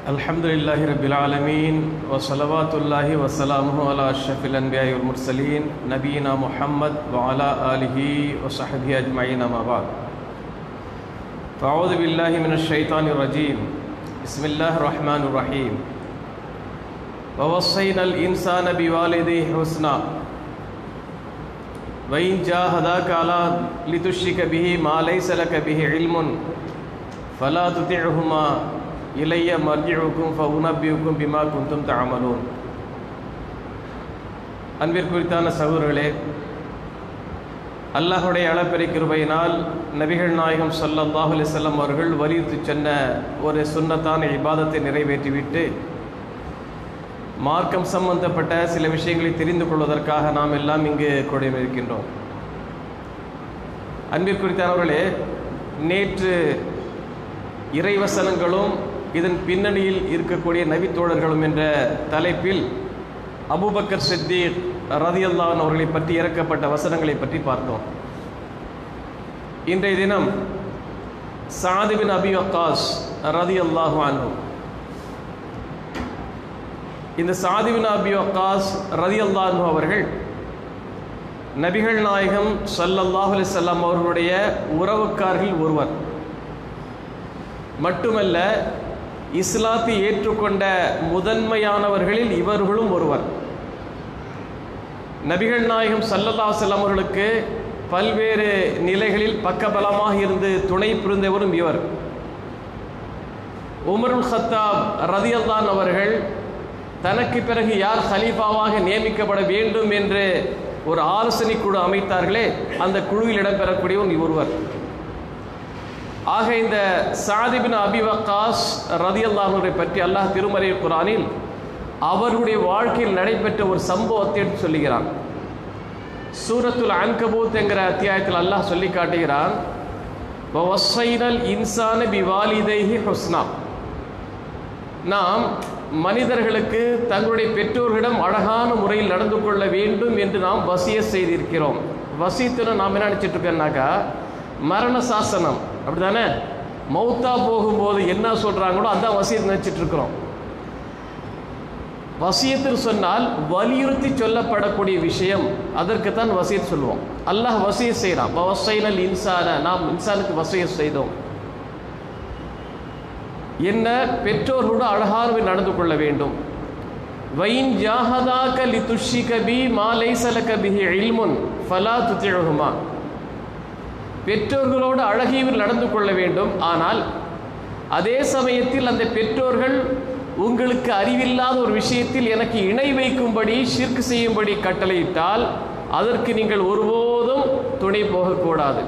الحمد لله رب العالمين وصلوات الله وسلامه على أشرف الأنبياء والمرسلين نبينا محمد وعلى آله وصحبه أجمعين أما بعد فأعوذ بالله من الشيطان الرجيم بسم الله الرحمن الرحيم ووصينا الإنسان بوالديه حسنا وإن جاهداك على لتشرك به ما ليس لك به علم فلا تطعهما இளைய மர்ஜிவுக்கும் ஃபவுனபியுக்கும் பிமா குந்தும் தாமலூன் அன்பிற்குறித்தான சகோதரர்களே அல்லாஹுடைய அளப்பெரிய கிருபையினால் நபிகள் நாயகம் ஸல்லல்லாஹு அலைஹி வஸல்லம் அவர்கள் வலியுறுத்தி சொன்ன ஒரு சுன்னத்தான இபாதத்தை நிறைவேற்றிவிட்டு மார்க்கம் சம்பந்தப்பட்ட சில விஷயங்களை தெரிந்து கொள்வதற்காக நாம் எல்லாம் இங்கு இருக்கின்றோம் அன்பிற்குறித்தானவர்களே நேற்று இறைவசனங்களும் இதன் பின்னணியில் இருக்கக்கூடிய நபித்தோழர்களும் என்ற தலைப்பில் அபூபக்கர் சித்தீக் ரதியல்லான் அவர்களை பற்றி இறக்கப்பட்ட வசனங்களை பற்றி பார்த்தோம் இன்றைய தினம் சாதிபின் அபி வக்காஸ் ரதி அல்லாஹு அன்ஹு இந்த சாதிபின் அபி வக்காஸ் ரதி அல்லாஹு அவர்கள் நபிகள் நாயகம் சல்லல்லாஹு அலிசல்லாம் அவர்களுடைய உறவுக்கார்கள் ஒருவர் மட்டுமல்ல இஸ்லாத்தை ஏற்றுக்கொண்ட முதன்மையானவர்களில் இவர்களும் ஒருவர் நபிகள் நாயகம் சல்லல்லா செல்லம் அவர்களுக்கு பல்வேறு நிலைகளில் பக்கபலமாக இருந்து துணை புரிந்தவரும் இவர் உமருல் ஹத்தாப் ரதியல்லான் அவர்கள் தனக்கு பிறகு யார் ஹலீஃபாவாக நியமிக்கப்பட வேண்டும் என்று ஒரு ஆலோசனை குழு அமைத்தார்களே அந்த குழுவில் இடம்பெறக்கூடியவன் ஒருவர் ஆக இந்த சாதிபின் அபிவக்காஸ் ரதி அல்லாஹரை பற்றி அல்லாஹ் திருமறை குரானில் அவருடைய வாழ்க்கையில் நடைபெற்ற ஒரு சம்பவத்தை எடுத்து சொல்லுகிறான் சூரத்துல் அன்கபூத் என்கிற அத்தியாயத்தில் அல்லாஹ் சொல்லி காட்டுகிறான் இன்சான பிவாலிதைஹி ஹுஸ்னா நாம் மனிதர்களுக்கு தங்களுடைய பெற்றோர்களிடம் அழகான முறையில் நடந்து கொள்ள வேண்டும் என்று நாம் வசிய செய்திருக்கிறோம் வசியத்தில் நாம் என்ன நினச்சிட்டு இருக்கோம்னாக்கா மரண சாசனம் அப்படி தானே மௌத்தா போகும்போது என்ன சொல்கிறாங்களோ அதான் வசியத்தை நினச்சிட்டு இருக்கிறோம் வசியத்தில் சொன்னால் வலியுறுத்தி சொல்லப்படக்கூடிய விஷயம் அதற்கு தான் வசியத் சொல்லுவோம் அல்லாஹ் வசிய செய்கிறான் வசைனல் இன்சான நாம் இன்சானுக்கு வசிய செய்தோம் என்ன பெற்றோர்களோடு அழகானவை நடந்து கொள்ள வேண்டும் வைன் ஜாஹதாக்க லி துஷி கபி மாலை சலக பிஹி இல்முன் ஃபலா துத்திழுகுமா பெற்றோர்களோடு அழகியவர் நடந்து கொள்ள வேண்டும் ஆனால் அதே சமயத்தில் அந்த பெற்றோர்கள் உங்களுக்கு அறிவில்லாத ஒரு விஷயத்தில் எனக்கு இணை வைக்கும்படி ஷிர்க் செய்யும்படி கட்டளையிட்டால் அதற்கு நீங்கள் ஒருபோதும் துணை போகக்கூடாது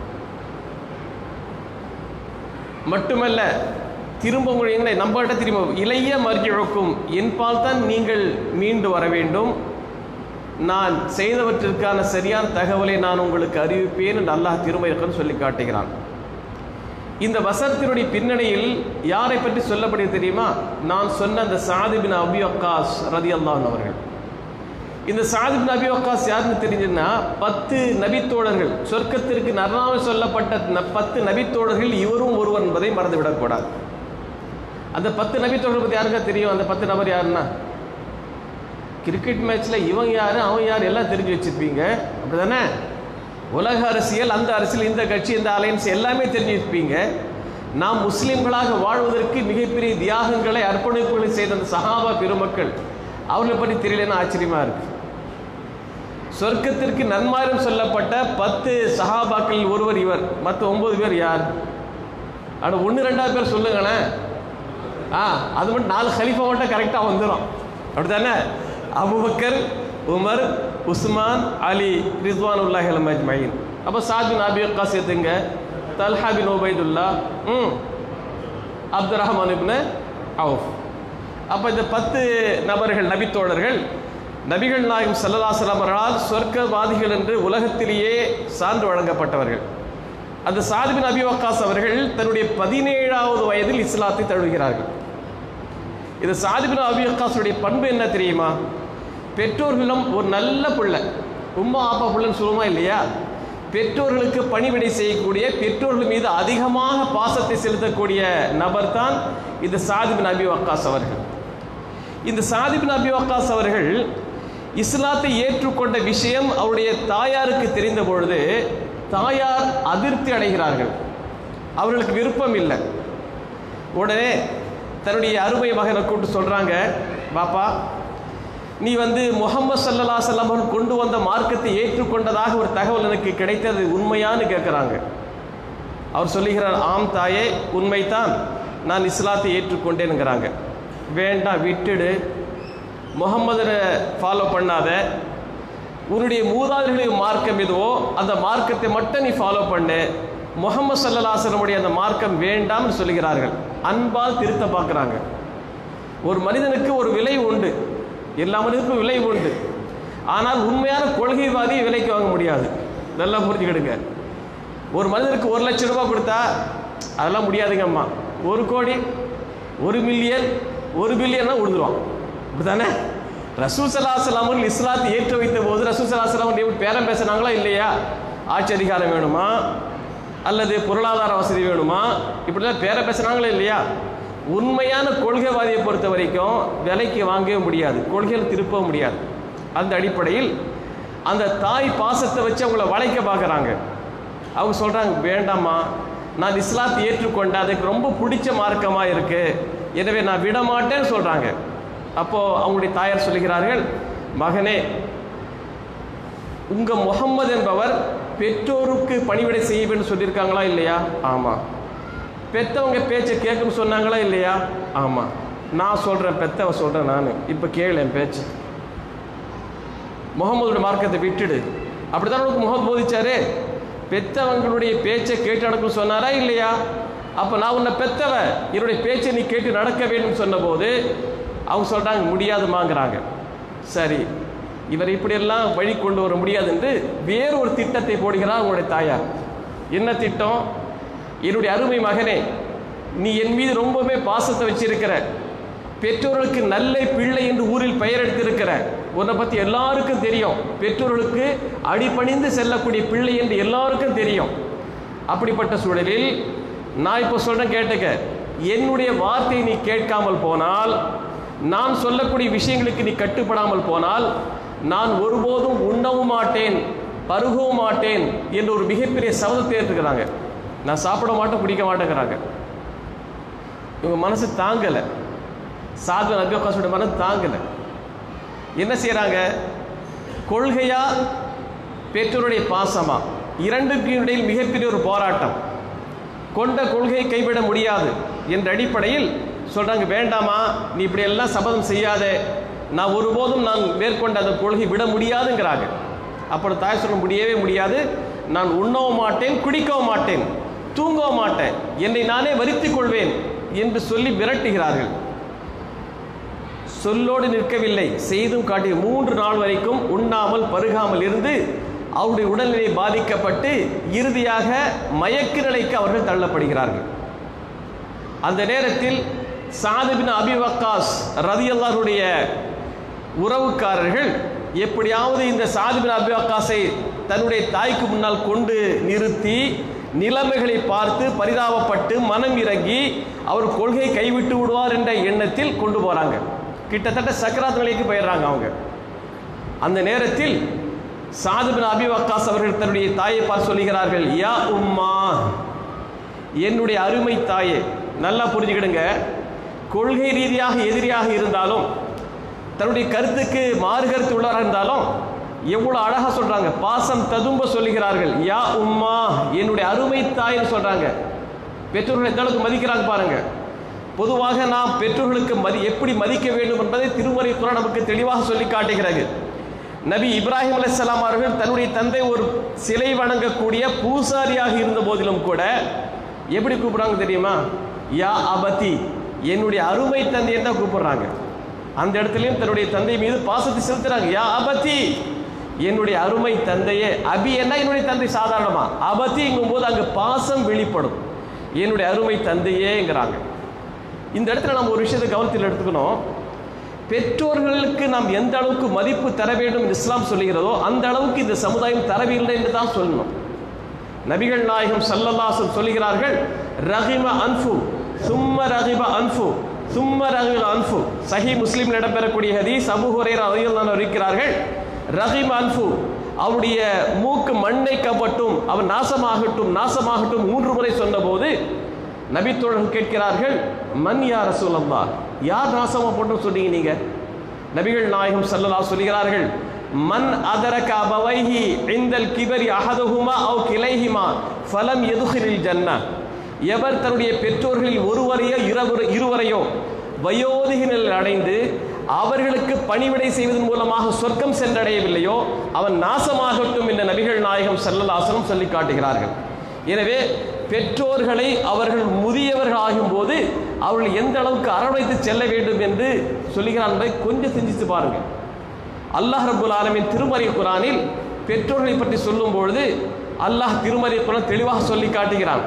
மட்டுமல்ல திரும்ப முடியுங்களே நம்மகிட்ட திரும்ப இளைய மர்ஜிழக்கும் என்பால் தான் நீங்கள் மீண்டு வர வேண்டும் நான் செய்தவற்றிற்கான சரியான தகவலை நான் உங்களுக்கு அறிவிப்பேன் என்று அல்லாஹ் திருமயக்கன் சொல்லி காட்டுகிறான் இந்த வசனத்தினுடைய பின்னணியில் யாரை பற்றி சொல்லப்படுது தெரியுமா நான் சொன்ன அந்த சாதிபின் அபி அக்காஸ் ரதி அல்லான் அவர்கள் இந்த சாதிபின் அபி அக்காஸ் யாருன்னு தெரிஞ்சுன்னா பத்து நபித்தோழர்கள் சொர்க்கத்திற்கு நர்னாவில் சொல்லப்பட்ட பத்து நபித்தோழர்கள் இவரும் ஒருவர் என்பதை மறந்துவிடக்கூடாது அந்த பத்து நபித்தோழர்கள் பற்றி யாருக்கா தெரியும் அந்த பத்து நபர் யாருன்னா கிரிக்கெட் மேட்ச்சில் இவன் யார் அவன் யார் எல்லாம் தெரிஞ்சு வச்சுருப்பீங்க அப்படி தானே உலக அரசியல் அந்த அரசியல் இந்த கட்சி இந்த அலையன்ஸ் எல்லாமே தெரிஞ்சு வச்சுப்பீங்க நாம் முஸ்லீம்களாக வாழ்வதற்கு மிகப்பெரிய தியாகங்களை அர்ப்பணிப்புகளை செய்த அந்த சஹாபா பெருமக்கள் அவர்களை பற்றி தெரியலன்னு ஆச்சரியமாக இருக்கு சொர்க்கத்திற்கு நன்மாரம் சொல்லப்பட்ட பத்து சஹாபாக்கள் ஒருவர் இவர் மற்ற ஒன்பது பேர் யார் ஆனால் ஒன்று ரெண்டாவது பேர் சொல்லுங்களேன் ஆ அது மட்டும் நாலு ஹலிஃபா மட்டும் கரெக்டாக வந்துடும் அப்படி தானே அபுபக்கர் உமர் உஸ்மான் அலி ரிஸ்வான் உல்லாஹ் அஜ்மயின் அப்போ சாத் பின் அபி அக்கா சேர்த்துங்க தல்ஹா பின் உபைதுல்லா ம் அப்துல் ரஹ்மான் இப்னு அவுஃப் அப்போ இந்த பத்து நபர்கள் நபித்தோழர்கள் நபிகள் நாயகம் சல்லதாசலாம் அவர்களால் சொர்க்கவாதிகள் என்று உலகத்திலேயே சான்று வழங்கப்பட்டவர்கள் அந்த சாதிபின் அபி வக்காஸ் அவர்கள் தன்னுடைய பதினேழாவது வயதில் இஸ்லாத்தை தழுவுகிறார்கள் இது சாதிபின் அபி வக்காஸுடைய பண்பு என்ன தெரியுமா பெற்றோர்களும் ஒரு நல்ல பிள்ளை உம்மா ஆப்பா பிள்ளைன்னு சொல்லுமா இல்லையா பெற்றோர்களுக்கு பணிவிடை செய்யக்கூடிய பெற்றோர்கள் மீது அதிகமாக பாசத்தை செலுத்தக்கூடிய நபர் தான் இந்த சாதிபின் அபி வக்காஸ் அவர்கள் இந்த சாதிபின் அபி வக்காஸ் அவர்கள் இஸ்லாத்தை ஏற்றுக்கொண்ட விஷயம் அவருடைய தாயாருக்கு தெரிந்த பொழுது தாயார் அதிருப்தி அடைகிறார்கள் அவர்களுக்கு விருப்பம் இல்லை உடனே தன்னுடைய அருமை மகனை கூப்பிட்டு சொல்கிறாங்க பாப்பா நீ வந்து முகமது சல்லல்லா சல்லாம் அவர்கள் கொண்டு வந்த மார்க்கத்தை ஏற்றுக்கொண்டதாக ஒரு தகவல் எனக்கு கிடைத்தது உண்மையான்னு கேட்குறாங்க அவர் சொல்லுகிறார் ஆம் தாயே உண்மைதான் நான் இஸ்லாத்தை ஏற்றுக்கொண்டேனுங்கிறாங்க வேண்டாம் விட்டுடு முகம்மதனை ஃபாலோ பண்ணாத உன்னுடைய மூதாதைகளின் மார்க்கம் எதுவோ அந்த மார்க்கத்தை மட்டும் நீ ஃபாலோ பண்ணு முகமது சல்லல்லாசனமுடைய அந்த மார்க்கம் வேண்டாம்னு சொல்லுகிறார்கள் அன்பால் திருத்த பார்க்குறாங்க ஒரு மனிதனுக்கு ஒரு விலை உண்டு எல்லா மனிதனுக்கும் விலை உண்டு ஆனால் உண்மையான கொள்கைவாதியை விலைக்கு வாங்க முடியாது நல்லா புரிஞ்சுக்கிடுங்க ஒரு மனிதனுக்கு ஒரு லட்சம் ரூபாய் கொடுத்தா அதெல்லாம் முடியாதுங்க அம்மா ஒரு கோடி ஒரு மில்லியன் ஒரு பில்லியன்னா கொடுத்துருவான் அப்படிதானே ரசூல் சலாஹலாம் அவர்கள் இஸ்லாத்தை ஏற்று வைத்த போது ரசூல் சலாஹலாம் அவர்கள் பேரம் பேசுனாங்களா இல்லையா ஆட்சி அதிகாரம் வேணுமா அல்லது பொருளாதார வசதி வேணுமா இப்படிலாம் பேரம் பேசுனாங்களா இல்லையா உண்மையான கொள்கைவாதியை பொறுத்த வரைக்கும் விலைக்கு வாங்கவே முடியாது கொள்கையில் திருப்பவும் முடியாது அந்த அடிப்படையில் அந்த தாய் பாசத்தை வச்சு அவங்கள வளைக்க பார்க்குறாங்க அவங்க சொல்கிறாங்க வேண்டாம்மா நான் இஸ்லாத்தை ஏற்றுக்கொண்டேன் அதுக்கு ரொம்ப பிடிச்ச மார்க்கமாக இருக்குது எனவே நான் விட மாட்டேன்னு சொல்கிறாங்க அப்போது அவங்களுடைய தாயார் சொல்லுகிறார்கள் மகனே உங்கள் முகம்மது என்பவர் பெற்றோருக்கு பணிவிடை செய்வேன்னு சொல்லியிருக்காங்களா இல்லையா ஆமாம் பெத்தவங்க பேச்சை கேட்கணும்னு சொன்னாங்களா இல்லையா ஆமாம் நான் சொல்கிறேன் பெத்தவ சொல்கிறேன் நான் இப்போ கேளு என் பேச்சு முகமதுடைய மார்க்கத்தை விட்டுடு அப்படித்தான் உனக்கு முகமது போதிச்சாரு பெத்தவங்களுடைய பேச்சை கேட்டு நடக்கணும்னு சொன்னாரா இல்லையா அப்போ நான் உன்னை பெத்தவ என்னுடைய பேச்சை நீ கேட்டு நடக்க வேண்டும் சொன்னபோது அவங்க சொல்கிறாங்க முடியாதுமாங்கிறாங்க சரி இவர் இப்படியெல்லாம் வழி கொண்டு வர முடியாது என்று வேறு ஒரு திட்டத்தை போடுகிறார் அவங்களுடைய தாயார் என்ன திட்டம் என்னுடைய அருமை மகனே நீ என் மீது ரொம்பவே பாசத்தை வச்சிருக்கிற பெற்றோர்களுக்கு நல்ல பிள்ளை என்று ஊரில் பெயர் எடுத்திருக்கிற உன்னை பற்றி எல்லாருக்கும் தெரியும் பெற்றோர்களுக்கு அடிபணிந்து செல்லக்கூடிய பிள்ளை என்று எல்லாருக்கும் தெரியும் அப்படிப்பட்ட சூழலில் நான் இப்போ சொல்கிறேன் கேட்டுக்க என்னுடைய வார்த்தையை நீ கேட்காமல் போனால் நான் சொல்லக்கூடிய விஷயங்களுக்கு நீ கட்டுப்படாமல் போனால் நான் ஒருபோதும் உண்ணவும் மாட்டேன் பருகவும் மாட்டேன் என்று ஒரு மிகப்பெரிய சபதத்தை ஏற்றுக்கிறாங்க நான் சாப்பிட மாட்டேன் குடிக்க மாட்டேங்கிறாங்க இவங்க மனசு தாங்கலை சாத்வ நபி அக்காசுடைய மனசு தாங்கலை என்ன செய்கிறாங்க கொள்கையா பெற்றோருடைய பாசமா இரண்டுக்கு இடையில் மிகப்பெரிய ஒரு போராட்டம் கொண்ட கொள்கையை கைவிட முடியாது என்ற அடிப்படையில் சொல்கிறாங்க வேண்டாமா நீ இப்படி எல்லாம் சபதம் செய்யாத நான் ஒருபோதும் நான் மேற்கொண்ட அந்த கொள்கை விட முடியாதுங்கிறாங்க அப்படி தாய் சொல்ல முடியவே முடியாது நான் உண்ணவும் மாட்டேன் குடிக்கவும் மாட்டேன் தூங்கவும் மாட்டேன் என்னை நானே வருத்திக் கொள்வேன் என்று சொல்லி மிரட்டுகிறார்கள் சொல்லோடு நிற்கவில்லை செய்தும் காட்டிய மூன்று நாள் வரைக்கும் உண்ணாமல் பருகாமல் இருந்து அவருடைய உடல்நிலை பாதிக்கப்பட்டு இறுதியாக மயக்க நிலைக்கு அவர்கள் தள்ளப்படுகிறார்கள் அந்த நேரத்தில் சாதுபின் அபி வக்காஸ் ரதியல்லாருடைய உறவுக்காரர்கள் எப்படியாவது இந்த சாதுபின் அபி வக்காஸை தன்னுடைய தாய்க்கு முன்னால் கொண்டு நிறுத்தி நிலைமைகளை பார்த்து பரிதாபப்பட்டு மனம் இறங்கி அவர் கொள்கையை கைவிட்டு விடுவார் என்ற எண்ணத்தில் கொண்டு போகிறாங்க கிட்டத்தட்ட சக்கராத் நிலைக்கு போயிடுறாங்க அவங்க அந்த நேரத்தில் சாதுபின் அபி வக்காஸ் அவர்கள் தன்னுடைய தாயை பார்த்து சொல்லுகிறார்கள் யா உம்மா என்னுடைய அருமை தாயே நல்லா புரிஞ்சுக்கிடுங்க கொள்கை ரீதியாக எதிரியாக இருந்தாலும் தன்னுடைய கருத்துக்கு மாறு கருத்து உள்ளவராக இருந்தாலும் எவ்வளோ அழகாக சொல்கிறாங்க பாசம் ததும்ப சொல்லுகிறார்கள் யா உம்மா என்னுடைய அருமை தாய்னு சொல்கிறாங்க பெற்றோர்கள் எந்த அளவுக்கு மதிக்கிறாங்க பாருங்க பொதுவாக நாம் பெற்றோர்களுக்கு மதி எப்படி மதிக்க வேண்டும் என்பதை திருமறை குரான் நமக்கு தெளிவாக சொல்லி காட்டுகிறது நபி இப்ராஹிம் அலைஹிஸ்ஸலாம் அவர்கள் தன்னுடைய தந்தை ஒரு சிலை வணங்கக்கூடிய பூசாரியாக இருந்த போதிலும் கூட எப்படி கூப்பிடுறாங்க தெரியுமா யா அபதி என்னுடைய அருமை தந்தை தான் கூப்பிடுறாங்க அந்த இடத்துலையும் தன்னுடைய தந்தை மீது பாசத்தை செலுத்துறாங்க யா அபதி என்னுடைய அருமை தந்தையே அபி என்ன என்னுடைய தந்தை சாதாரணமா அபதிங்கும் போது அங்கு பாசம் வெளிப்படும் என்னுடைய அருமை தந்தையேங்கிறாங்க இந்த இடத்துல நம்ம ஒரு விஷயத்தை கவனத்தில் எடுத்துக்கணும் பெற்றோர்களுக்கு நாம் எந்த அளவுக்கு மதிப்பு தர வேண்டும் என்று இஸ்லாம் சொல்லுகிறதோ அந்த அளவுக்கு இந்த சமுதாயம் தரவில்லை என்று தான் சொல்லணும் நபிகள் நாயகம் சல்லல்லாசம் சொல்லுகிறார்கள் ரஹிம அன்ஃபு சும்ம ரஹிப அன்ஃபு சும்ம ரஹிப அன்ஃபு சஹி முஸ்லீமில் இடம்பெறக்கூடிய ஹதீஸ் அபு ஹுரைரா ரலியல்லாஹு இருக்கிறார்கள் ரஹிம அன்ஃபு அவருடைய மூக்கு மண்ணை கப்பட்டும் அவன் நாசமாகட்டும் நாசமாகட்டும் மூன்று முறை சொன்னபோது நபித்தோழர்கள் கேட்கிறார்கள் மன் யார் ரசூலல்லா யார் நாசமா போட்டும் சொன்னீங்க நீங்க நபிகள் நாயகம் ஸல்லல்லாஹு சொல்கிறார்கள் மன் அதரக அபவைஹி இந்தல் கிபரி அஹதுஹுமா அவ் கிளைஹிமா ஃபலம் எதுகிரில் ஜன்னா எவர் தன்னுடைய பெற்றோர்களில் ஒருவரையோ இருவரு இருவரையோ வயோதிகனில் அடைந்து அவர்களுக்கு பணிவிடை செய்வதன் மூலமாக சொர்க்கம் சென்றடையவில்லையோ அவன் நாசமாகட்டும் என்ற நபிகள் நாயகம் ஸல்லல்லாஹு சொல்லி காட்டுகிறார்கள் எனவே பெற்றோர்களை அவர்கள் முதியவர்கள் ஆகும்போது அவர்கள் எந்த அளவுக்கு அரவணைத்து செல்ல வேண்டும் என்று சொல்லுகிறான் என்பதை கொஞ்சம் சிந்தித்து பாருங்க அல்லாஹ் ரபுல் ஆலமின் திருமறை குரானில் பெற்றோர்களை பற்றி சொல்லும் பொழுது அல்லாஹ் திருமறை குரான் தெளிவாக சொல்லி காட்டுகிறான்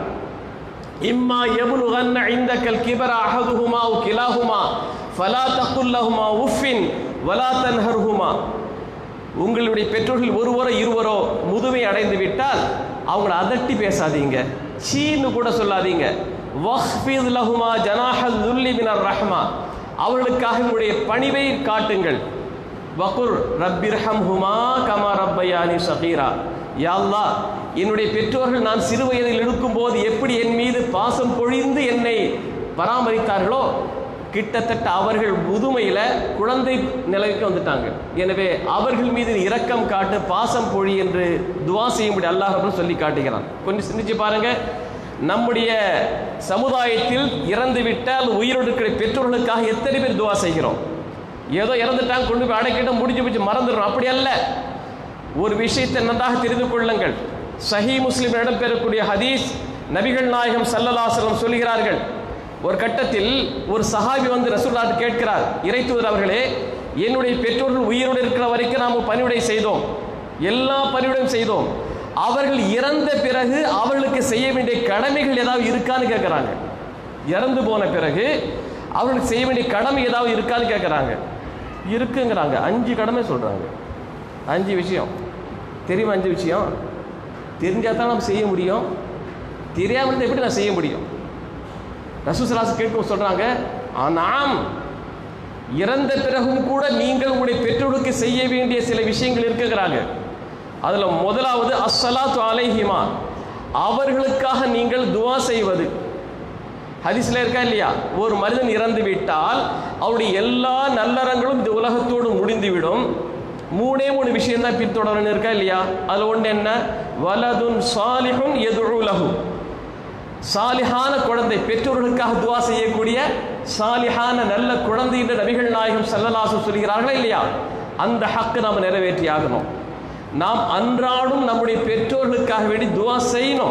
இம்மா எபுலுகன்ன இந்தக்கல் கிபர அஹதுஹுமா உ கிலாஹுமா ஃபலா தக்குல்லஹுமா உஃபின் வலா தன்ஹர்ஹுமா உங்களுடைய பெற்றோர்கள் ஒருவரோ இருவரோ முதுமை அடைந்து விட்டால் அவங்கள அதட்டி பேசாதீங்க சீன்னு கூட சொல்லாதீங்க வஹ்ஃபித் லஹுமா ஜனாஹல் துல்லி மினர் ரஹ்மா அவர்களுக்காக உங்களுடைய பணிவை காட்டுங்கள் வகுர் ரப்பிர்ஹம் ஹுமா கமா ரப்பயானி சகீரா யா அல்லாஹ் என்னுடைய பெற்றோர்கள் நான் சிறு வயதில் இருக்கும்போது எப்படி என் மீது பாசம் பொழிந்து என்னை பராமரித்தார்களோ கிட்டத்தட்ட அவர்கள் முதுமையில் குழந்தை நிலைக்கு வந்துட்டாங்க எனவே அவர்கள் மீது இரக்கம் காட்டு பாசம் பொழி என்று துவா செய்யும்படி அல்லாஹ் ரப்பல் சொல்லி காட்டுகிறான் கொஞ்சம் சிந்திச்சு பாருங்க நம்முடைய சமுதாயத்தில் இறந்து விட்டால் உயிரோடு இருக்கிற பெற்றோர்களுக்காக எத்தனை பேர் துவா செய்கிறோம் ஏதோ இறந்துட்டாங்க கொண்டு போய் அடைக்கிட்ட முடிஞ்சு போச்சு மறந்துடுறோம் அப்படி அல்ல ஒரு விஷயத்தை நன்றாக தெரிந்து கொள்ளுங்கள் சஹி முஸ்லிம் இடம்பெறக்கூடிய ஹதீஸ் நபிகள் நாயகம் சல்லல்லாசலம் சொல்கிறார்கள் ஒரு கட்டத்தில் ஒரு சஹாபி வந்து ரசூல்லாட்டு கேட்கிறார் இறைத்துவர் அவர்களே என்னுடைய பெற்றோர்கள் உயிரோடு இருக்கிற வரைக்கும் நாம் பணிவிடை செய்தோம் எல்லா பணிவிடையும் செய்தோம் அவர்கள் இறந்த பிறகு அவர்களுக்கு செய்ய வேண்டிய கடமைகள் ஏதாவது இருக்கான்னு கேட்குறாங்க இறந்து போன பிறகு அவர்களுக்கு செய்ய வேண்டிய கடமை ஏதாவது இருக்கான்னு கேட்குறாங்க இருக்குங்கிறாங்க அஞ்சு கடமை சொல்கிறாங்க அஞ்சு விஷயம் தெரியுமா அஞ்சு விஷயம் தெரிஞ்சால் தான் நம்ம செய்ய முடியும் தெரியாமல் இருந்தால் எப்படி நான் செய்ய முடியும் ரசூசலாசு கேட்கும் சொல்கிறாங்க ஆனாம் இறந்த பிறகும் கூட நீங்கள் உங்களுடைய பெற்றோருக்கு செய்ய வேண்டிய சில விஷயங்கள் இருக்குங்கிறாங்க அதில் முதலாவது அஸ்ஸலாத்து அலைஹிமா அவர்களுக்காக நீங்கள் துவா செய்வது ஹதீஸ்ல இருக்கா இல்லையா ஒரு மனிதன் இறந்து விட்டால் அவருடைய எல்லா நல்லறங்களும் இந்த உலகத்தோடு முடிந்துவிடும் மூணே மூணு விஷயம் தான் பின்தொடரணும் இருக்கா இல்லையா அதில் ஒன்று என்ன வலதுன் சாலிஹுன் எதுலகு சாலிஹான குழந்தை பெற்றோர்களுக்காக துவா செய்யக்கூடிய சாலிஹான நல்ல குழந்தை என்று நபிகள் நாயகம் செல்லலாசம் சொல்கிறார்களா இல்லையா அந்த ஹக்கு நாம் நிறைவேற்றி ஆகணும் நாம் அன்றாடும் நம்முடைய பெற்றோர்களுக்காக வேண்டி துவா செய்யணும்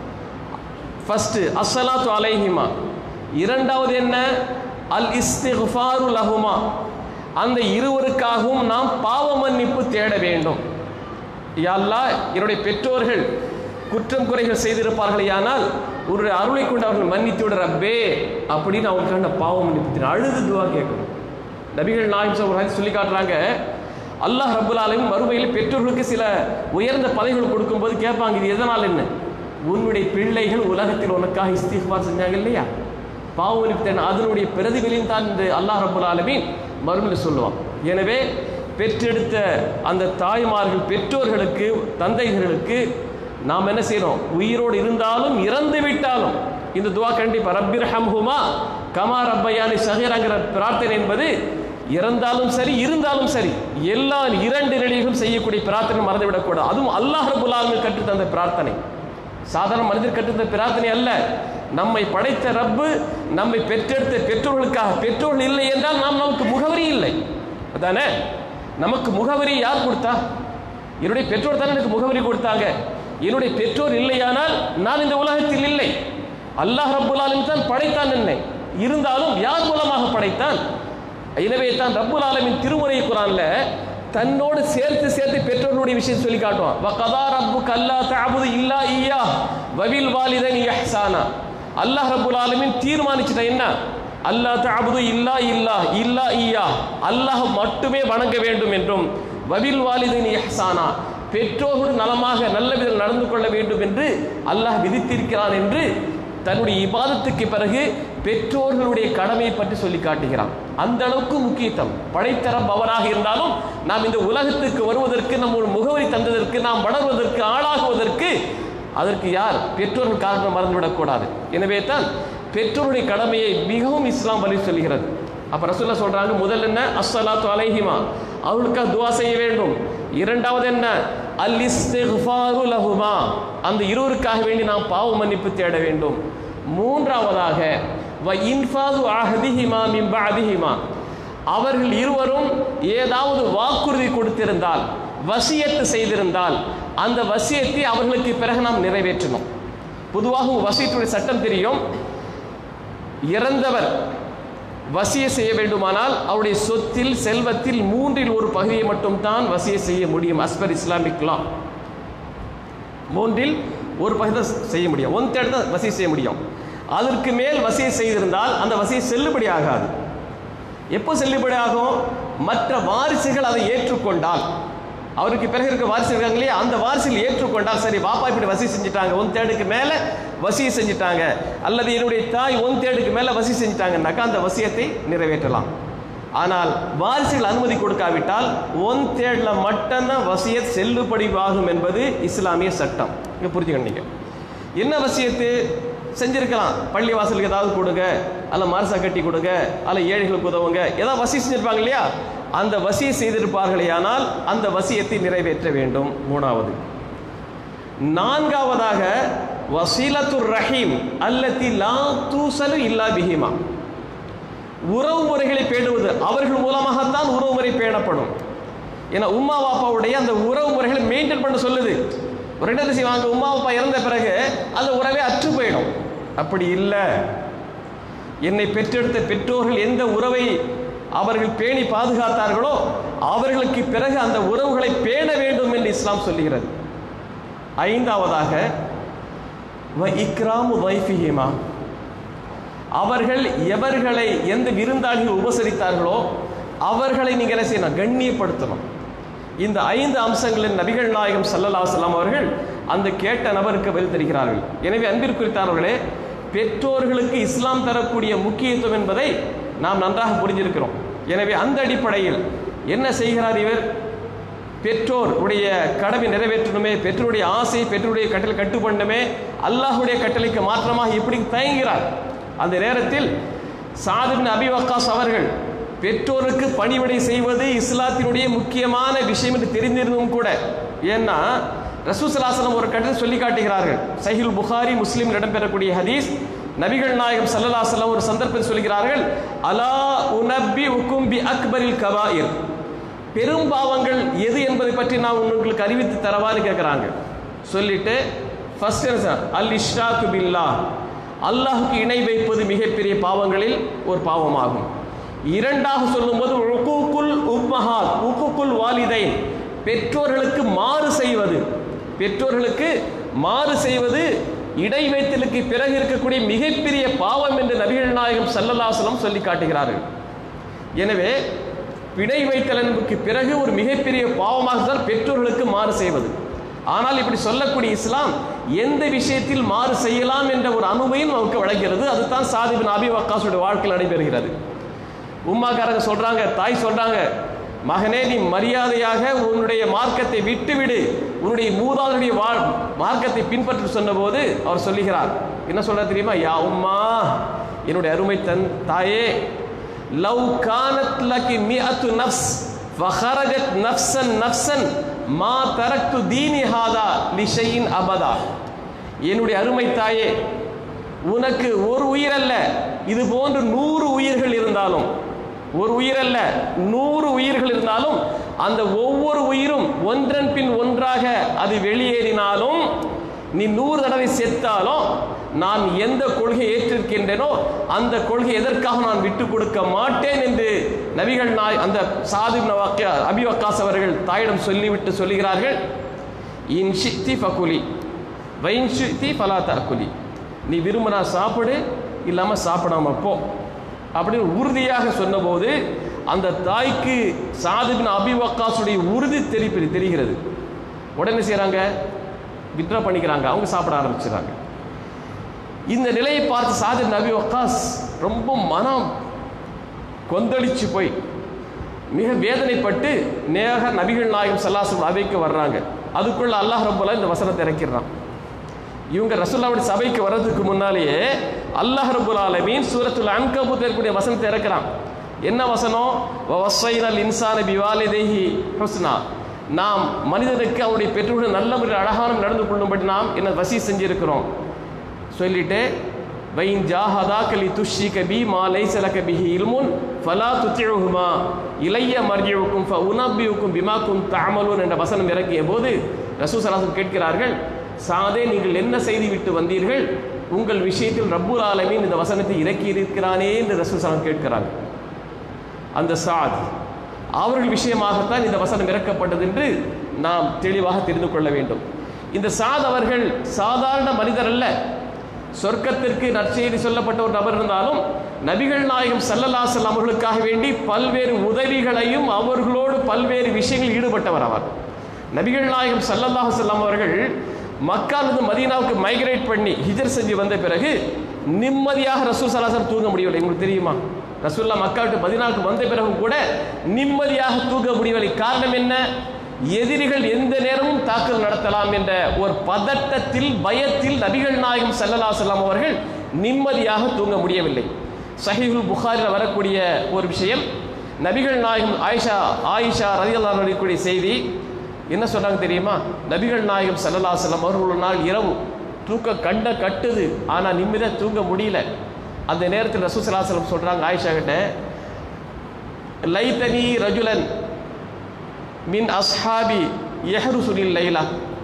ஃபஸ்ட்டு அஸ்ஸலாத்து அலைஹிமா இரண்டாவது என்ன அல் இஸ்திஃபாரு லஹுமா அந்த இருவருக்காகவும் நாம் பாவ மன்னிப்பு தேட வேண்டும் யாழ்லா என்னுடைய பெற்றோர்கள் குற்றம் குறைகள் செய்திருப்பார்களேயானால் ஒரு அருளை கொண்டு அவர்கள் மன்னித்து விட ரப்பே அப்படின்னு அவங்களுக்கான பாவ மன்னிப்பு தேட அழுது துவா கேட்கணும் நபிகள் நாயம் ஒரு சொல்லி காட்டுறாங்க அல்லாஹ் ரபுல் ஆலமின் மறுமையில் பெற்றோர்களுக்கு சில உயர்ந்த பதவிகள் கொடுக்கும்போது கேட்பாங்க இது எதனால் என்ன உன்னுடைய பிள்ளைகள் உலகத்தில் உனக்காக இஸ்திஃபார் செஞ்சாங்க இல்லையா பாவலிப்தன் அதனுடைய பிரதிபலின் தான் இந்த அல்லாஹ் ரபுல் ஆலமீன் மறுமையில் சொல்லுவான் எனவே பெற்றெடுத்த அந்த தாய்மார்கள் பெற்றோர்களுக்கு தந்தைகளுக்கு நாம் என்ன செய்யணும் உயிரோடு இருந்தாலும் இறந்து விட்டாலும் இந்த துவா கண்டிப்பா ரப்பிர் ஹம்ஹுமா கமா ரப்பையானி சஹீராங்கிற பிரார்த்தனை என்பது இறந்தாலும் சரி இருந்தாலும் சரி எல்லா இரண்டு நிலையிலும் செய்யக்கூடிய பிரார்த்தனை மறந்துவிடக்கூடாது அதுவும் அல்லாஹ் ரபுல் ஆலமின் கற்றுத்தந்த பிரார்த்தனை சாதாரண மனிதர் கற்றுத்த பிரார்த்தனை அல்ல நம்மை படைத்த ரப்பு நம்மை பெற்றெடுத்த பெற்றோர்களுக்காக பெற்றோர்கள் இல்லை என்றால் நாம் நமக்கு முகவரி இல்லை அதானே நமக்கு முகவரி யார் கொடுத்தா என்னுடைய பெற்றோர் தான் எனக்கு முகவரி கொடுத்தாங்க என்னுடைய பெற்றோர் இல்லையானால் நான் இந்த உலகத்தில் இல்லை அல்லாஹ் ரப்புல் ஆலமின் தான் படைத்தான் என்னை இருந்தாலும் யார் மூலமாக படைத்தான் எனவே தான் ரப்புல் ஆலமின் திருமுறை குரான்ல தன்னோடு சேர்த்து சேர்த்து பெற்றோர்களுடைய விஷயம் சொல்லி காட்டுவான் வகதா ரப்பு கல்லா தஅபுது இல்லா ஈயா வபில் வாலிதனி இஹ்சானா அல்லாஹ் ரப்புல் ஆலமீன் தீர்மானிச்சிட்ட என்ன அல்லா தஅபுது இல்லா இல்லா இல்லா ஈயா அல்லாஹ் மட்டுமே வணங்க வேண்டும் என்றும் வபில் வாலிதனி இஹ்சானா பெற்றோர்கள் நலமாக நல்ல விதம் நடந்து கொள்ள வேண்டும் என்று அல்லாஹ் விதித்திருக்கிறான் என்று தன்னுடைய இபாதத்துக்கு பிறகு பெற்றோர்களுடைய கடமையை பற்றி சொல்லி காட்டுகிறான் அந்த அளவுக்கு முக்கியத்துவம் படைத்தரம் அவராக இருந்தாலும் நாம் இந்த உலகத்துக்கு வருவதற்கு நம்ம ஒரு முகவரி தந்ததற்கு நாம் வளர்வதற்கு ஆளாகுவதற்கு அதற்கு யார் பெற்றோர்கள் காரணம் மறந்துவிடக்கூடாது எனவே தான் பெற்றோருடைய கடமையை மிகவும் இஸ்லாம் வழி சொல்கிறது அப்ப ரசூல்லா சொல்றாங்க முதல் என்ன அஸ்ஸலாத்து அலைஹிமா அவர்களுக்காக துவா செய்ய வேண்டும் இரண்டாவது என்ன அல் இஸ்திஃபாரு லஹுமா அந்த இருவருக்காக வேண்டி நாம் பாவ மன்னிப்பு தேட வேண்டும் மூன்றாவதாக வ இன்ஃபாது அஹதிஹிமா மின் பஅதிஹிமா அவர்கள் இருவரும் ஏதாவது வாக்குறுதி கொடுத்திருந்தால் வசியத்து செய்திருந்தால் அந்த வசியத்தை அவர்களுக்கு பிறகு நாம் நிறைவேற்றணும் பொதுவாக வசியத்துடைய சட்டம் தெரியும் இறந்தவர் வசிய செய்ய வேண்டுமானால் அவருடைய சொத்தில் செல்வத்தில் மூன்றில் ஒரு பகுதியை மட்டும் தான் வசிய செய்ய முடியும் அஸ்பர் இஸ்லாமிக் லா மூன்றில் ஒரு பகுதி தான் செய்ய முடியும் ஒன் தேர்ட் தான் வசிய செய்ய முடியும் அதற்கு மேல் வசிய செய்திருந்தால் அந்த வசிய செல்லுபடி ஆகாது எப்போ செல்லுபடி ஆகும் மற்ற வாரிசுகள் அதை ஏற்றுக்கொண்டால் அவருக்கு பிறகு இருக்க வாரிசு இருக்காங்க இல்லையா அந்த வாரிசுகள் ஏற்றுக்கொண்டால் சரி பாப்பா இப்படி வசி செஞ்சுட்டாங்க ஒன் தேர்டுக்கு மேலே வசிய செஞ்சுட்டாங்க அல்லது என்னுடைய தாய் ஒன் தேர்டுக்கு மேலே வசி செஞ்சுட்டாங்கன்னாக்கா அந்த வசியத்தை நிறைவேற்றலாம் ஆனால் வாரிசுகள் அனுமதி கொடுக்காவிட்டால் ஒன் தேர்டில் மட்டும்தான் வசியத் செல்லுபடிவாகும் என்பது இஸ்லாமிய சட்டம் இங்கே புரிஞ்சுக்கணும் நீங்கள் என்ன வசியத்து செஞ்சிருக்கலாம் பள்ளி வாசலுக்கு ஏதாவது கொடுங்க அல்ல மரசா கட்டி கொடுங்க அல்ல ஏழைகளுக்கு உதவுங்க ஏதாவது வசி செஞ்சிருப்பாங்க இல்லையா அந்த வசியை செய்திருப்பார்களேயானால் அந்த வசியத்தை நிறைவேற்ற வேண்டும் மூணாவது நான்காவதாக வசீலத்துர் ரஹீம் அல்லத்தி லா தூசலு இல்லா பிஹிமா உறவு முறைகளை பேணுவது அவர்கள் மூலமாகத்தான் உறவு முறை பேணப்படும் ஏன்னா உம்மா பாப்பாவுடைய அந்த உறவு முறைகளை மெயின்டைன் பண்ண சொல்லுது ஒரு ரெண்டாவது செய்வாங்க உம்மா அப்பா இறந்த பிறகு அந்த உறவே அற்று போயிடும் அப்படி இல்லை என்னை பெற்றெடுத்த பெற்றோர்கள் எந்த உறவை அவர்கள் பேணி பாதுகாத்தார்களோ அவர்களுக்கு பிறகு அந்த உறவுகளை பேண வேண்டும் என்று இஸ்லாம் சொல்லுகிறது ஐந்தாவதாக வ இக்ராமு வைஃபிஹிமா அவர்கள் எவர்களை எந்த விருந்தாளிகள் உபசரித்தார்களோ அவர்களை நீங்கள் என்ன செய்யணும் கண்ணியப்படுத்தணும் இந்த ஐந்து அம்சங்களில் நபிகள் நாயகம் சல்லல்லா அலுவலாம் அவர்கள் அந்த கேட்ட நபருக்கு பதில் தருகிறார்கள் எனவே அன்பிற்குறித்தானவர்களே பெற்றோர்களுக்கு இஸ்லாம் தரக்கூடிய முக்கியத்துவம் என்பதை நாம் நன்றாக புரிஞ்சிருக்கிறோம் எனவே அந்த அடிப்படையில் என்ன செய்கிறார் இவர் பெற்றோர் உடைய கடமை நிறைவேற்றணுமே பெற்றோருடைய ஆசை பெற்றோருடைய கட்டளை கட்டுப்படணுமே அல்லாஹுடைய கட்டளைக்கு மாற்றமாக எப்படி தயங்குகிறார் அந்த நேரத்தில் சாதிபின் அபி வக்காஸ் அவர்கள் பெற்றோருக்கு பணிவிடை செய்வது இஸ்லாத்தினுடைய முக்கியமான விஷயம் என்று தெரிந்திருந்தும் கூட ஏன்னா ரசூசலாசனம் ஒரு கட்டத்தில் சொல்லி காட்டுகிறார்கள் சஹில் புகாரி முஸ்லீம் இடம்பெறக்கூடிய ஹதீஸ் நபிகள் நாயகம் சல்லல்லாசலம் ஒரு சந்தர்ப்பத்தில் சொல்கிறார்கள் அலா உனப்பி உக்கும் பி அக்பரில் கபாயிர் பெரும் பாவங்கள் எது என்பதை பற்றி நான் உங்களுக்கு அறிவித்து தரவான்னு கேட்குறாங்க சொல்லிட்டு ஃபர்ஸ்ட் அல் இஷ்ராக்கு பில்லா அல்லாஹுக்கு இணை வைப்பது மிகப்பெரிய பாவங்களில் ஒரு பாவமாகும் இரண்டாக சொல்லும்போது உக்குக்குல் உம்மஹாத் உக்குக்குல் வாலிதைன் பெற்றோர்களுக்கு மாறு செய்வது பெற்றோர்களுக்கு மாறு செய்வது இடை வைத்தலுக்கு பிறகு இருக்கக்கூடிய மிகப்பெரிய பாவம் என்று நபிகள் நாயகம் சல்லல்லாசலம் சொல்லி காட்டுகிறார்கள் எனவே பிடை வைத்தலனுக்கு பிறகு ஒரு மிகப்பெரிய பாவமாக தான் பெற்றோர்களுக்கு மாறு செய்வது ஆனால் இப்படி சொல்லக்கூடிய இஸ்லாம் எந்த விஷயத்தில் மாறு செய்யலாம் என்ற ஒரு அனுபவம் நமக்கு வழங்குகிறது அதுதான் சாதிபின் அபி வக்காசுடைய வாழ்க்கையில் நடைபெறுகிறது உம்மாக்காரங்க சொல்றாங்க தாய் சொல்றாங்க மகனே நீ மரியாதையாக உன்னுடைய மார்க்கத்தை விட்டுவிடு உன்னுடைய மூதாதையுடைய வாழ் மார்க்கத்தை பின்பற்றி சொன்னபோது அவர் சொல்லுகிறார் என்ன சொல்ற தெரியுமா யா உம்மா என்னுடைய அருமை தன் தாயே லவ் கானத் லக்கி மிஅத்து நஃப்ஸ் ஃபஹரஜத் நஃப்சன் நஃப்சன் மா தரக்து தீனி ஹாதா லிஷையின் அபதா என்னுடைய அருமை தாயே உனக்கு ஒரு உயிர் அல்ல இது போன்று நூறு உயிர்கள் இருந்தாலும் ஒரு உயிர் அல்ல நூறு உயிர்கள் இருந்தாலும் அந்த ஒவ்வொரு உயிரும் ஒன்றன் பின் ஒன்றாக அது வெளியேறினாலும் நீ நூறு தடவை செத்தாலும் நான் எந்த கொள்கையை ஏற்றிருக்கின்றேனோ அந்த கொள்கை எதற்காக நான் விட்டு கொடுக்க மாட்டேன் என்று நபிகள் நாய் அந்த சாது அபிவக்காஸ் அவர்கள் தாயிடம் சொல்லிவிட்டு சொல்லுகிறார்கள் இன் ஷித்தி ஃபகுலி வைன் ஷித்தி ஃபலா தகுலி நீ விரும்பினா சாப்பிடு இல்லாமல் சாப்பிடாம போ அப்படின்னு உறுதியாக சொன்னபோது அந்த தாய்க்கு சாதுபின் அபிவக்காசுடைய உறுதி தெரி தெரிகிறது உடனே செய்கிறாங்க வித்ரா பண்ணிக்கிறாங்க அவங்க சாப்பிட ஆரம்பிச்சுறாங்க இந்த நிலையை பார்த்து சாதிர் நபி வக்காஸ் ரொம்ப மனம் கொந்தளிச்சு போய் மிக வேதனைப்பட்டு நேராக நபிகள் நாயகம் சல்லாசம் அவைக்கு வர்றாங்க அதுக்குள்ள அல்லாஹ் ரப்பலா இந்த வசனத்தை இறக்கிடுறான் இவங்க ரசுல்லாவுடைய சபைக்கு வர்றதுக்கு முன்னாலேயே அல்லாஹ் ரபுல் ஆலமீன் சூரத்துல் அன்கபூத் இருக்கக்கூடிய வசனத்தை இறக்குறான் என்ன வசனம் வசைனல் இன்சான பிவாலிதேஹி ஹுஸ்னா நாம் மனிதனுக்கு அவருடைய பெற்றோர்கள் நல்ல முறையில் அழகான நடந்து கொள்ளும்படி நாம் என்ன வசி செஞ்சிருக்கிறோம் சொல்லிட்டு வைன் ஜாஹதா கலி துஷி கபி மா லைசல கபிஹி இல்முன் ஃபலா துத்தியுஹுமா இளைய மர்ஜிவுக்கும் ஃப உனபியுக்கும் பிமாக்கும் தாமலூன் என்ற வசனம் இறக்கிய போது ரசூ சலாசம் கேட்கிறார்கள் சாதே நீங்கள் என்ன செய்து விட்டு வந்தீர்கள் உங்கள் விஷயத்தில் ரப்புல் ஆலமீன் இந்த வசனத்தை இறக்கி இருக்கிறானே என்று ரசூ சலாம் கேட்கிறாங்க அந்த சாத் அவர்கள் விஷயமாகத்தான் இந்த வசனம் இறக்கப்பட்டது என்று நாம் தெளிவாக தெரிந்து கொள்ள வேண்டும் இந்த சாத் அவர்கள் சாதாரண மனிதர் அல்ல சொர்க்கத்திற்கு நற்செய்தி சொல்லப்பட்ட ஒரு நபர் இருந்தாலும் நபிகள் நாயகம் சல்லல்லாசல் அவர்களுக்காக வேண்டி பல்வேறு உதவிகளையும் அவர்களோடு பல்வேறு விஷயங்களில் ஈடுபட்டவர் அவர் நபிகள் நாயகம் சல்லல்லாஹு செல்லம் அவர்கள் மக்காலிருந்து மதீனாவுக்கு மைக்ரேட் பண்ணி ஹிஜர் செஞ்சு வந்த பிறகு நிம்மதியாக ரசூல் சலாசம் தூங்க முடியவில்லை உங்களுக்கு தெரியுமா ரசூல்லா மக்காவுக்கு மதீனாவுக்கு வந்த பிறகு கூட நிம்மதியாக தூங்க முடியவில்லை காரணம் என்ன எதிரிகள் எந்த நேரமும் தாக்கல் நடத்தலாம் என்ற ஒரு பதட்டத்தில் பயத்தில் நபிகள் நாயகம் சல்லல்லா செல்லம் அவர்கள் நிம்மதியாக தூங்க முடியவில்லை சஹீஹுல் புகாரில் வரக்கூடிய ஒரு விஷயம் நபிகள் நாயகம் ஆயிஷா ஆயிஷா ரதியல்லா கூடிய செய்தி என்ன சொன்னாங்க தெரியுமா நபிகள் நாயகம் சல்லல்லா செல்லம் அவர்கள் ஒரு நாள் இரவு தூக்க கண்ட கட்டுது ஆனால் நிம்மதியாக தூங்க முடியல அந்த நேரத்தில் ரசூசலாசலம் சொல்கிறாங்க ஆயிஷா கிட்ட லைத்தனி ரஜுலன் மின் அஸ்ஹாபி யஹ்ருசுனில் லைலா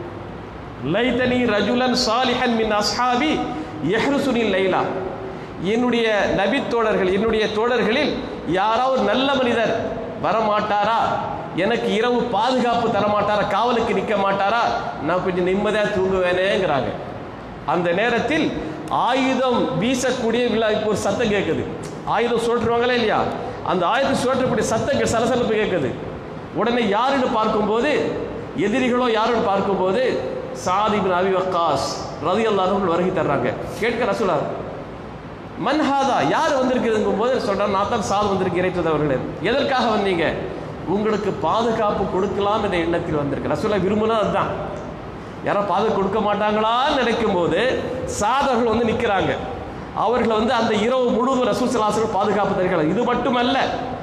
லைத்தனி ரஜுலன் சாலிஹன் மின் அஸ்ஹாபி யஹ்ருசுனில் லைலா என்னுடைய நபி தோழர்கள் என்னுடைய தோழர்களில் யாராவது நல்ல மனிதர் வரமாட்டாரா எனக்கு இரவு பாதுகாப்பு தரமாட்டாரா காவலுக்கு நிற்க மாட்டாரா நான் கொஞ்சம் நிம்மதியாக தூங்குவேனேங்கிறாங்க அந்த நேரத்தில் ஆயுதம் வீசக்கூடிய விழா இப்போ ஒரு சத்தம் கேட்குது ஆயுதம் சுழற்றுவாங்களே இல்லையா அந்த ஆயுதம் சுழற்றக்கூடிய சத்தம் சலசலப்பு கேட்குது உடனே யாருன்னு பார்க்கும்போது எதிரிகளோ யாருன்னு பார்க்கும்போது சாதிபின் அபி வக்காஸ் ரதி அல்லாதவர்கள் வருகை தர்றாங்க கேட்க ரசூலா மன்ஹாதா யார் வந்திருக்குதுங்கும் போது சொல்கிறார் நான் தான் சாது வந்திருக்கிறேன் அவர்களே எதற்காக வந்தீங்க உங்களுக்கு பாதுகாப்பு கொடுக்கலாம் என்ற எண்ணத்தில் வந்திருக்கு ரசூலா விரும்புனா அதுதான் யாரோ பாதுகாப்பு கொடுக்க மாட்டாங்களான்னு நினைக்கும் போது சாதர்கள் வந்து நிற்கிறாங்க அவர்களை வந்து அந்த இரவு முழுவதும் ரசூல் சலாசர்கள் பாதுகாப்பு தருகிறார் இது மட்டுமல்ல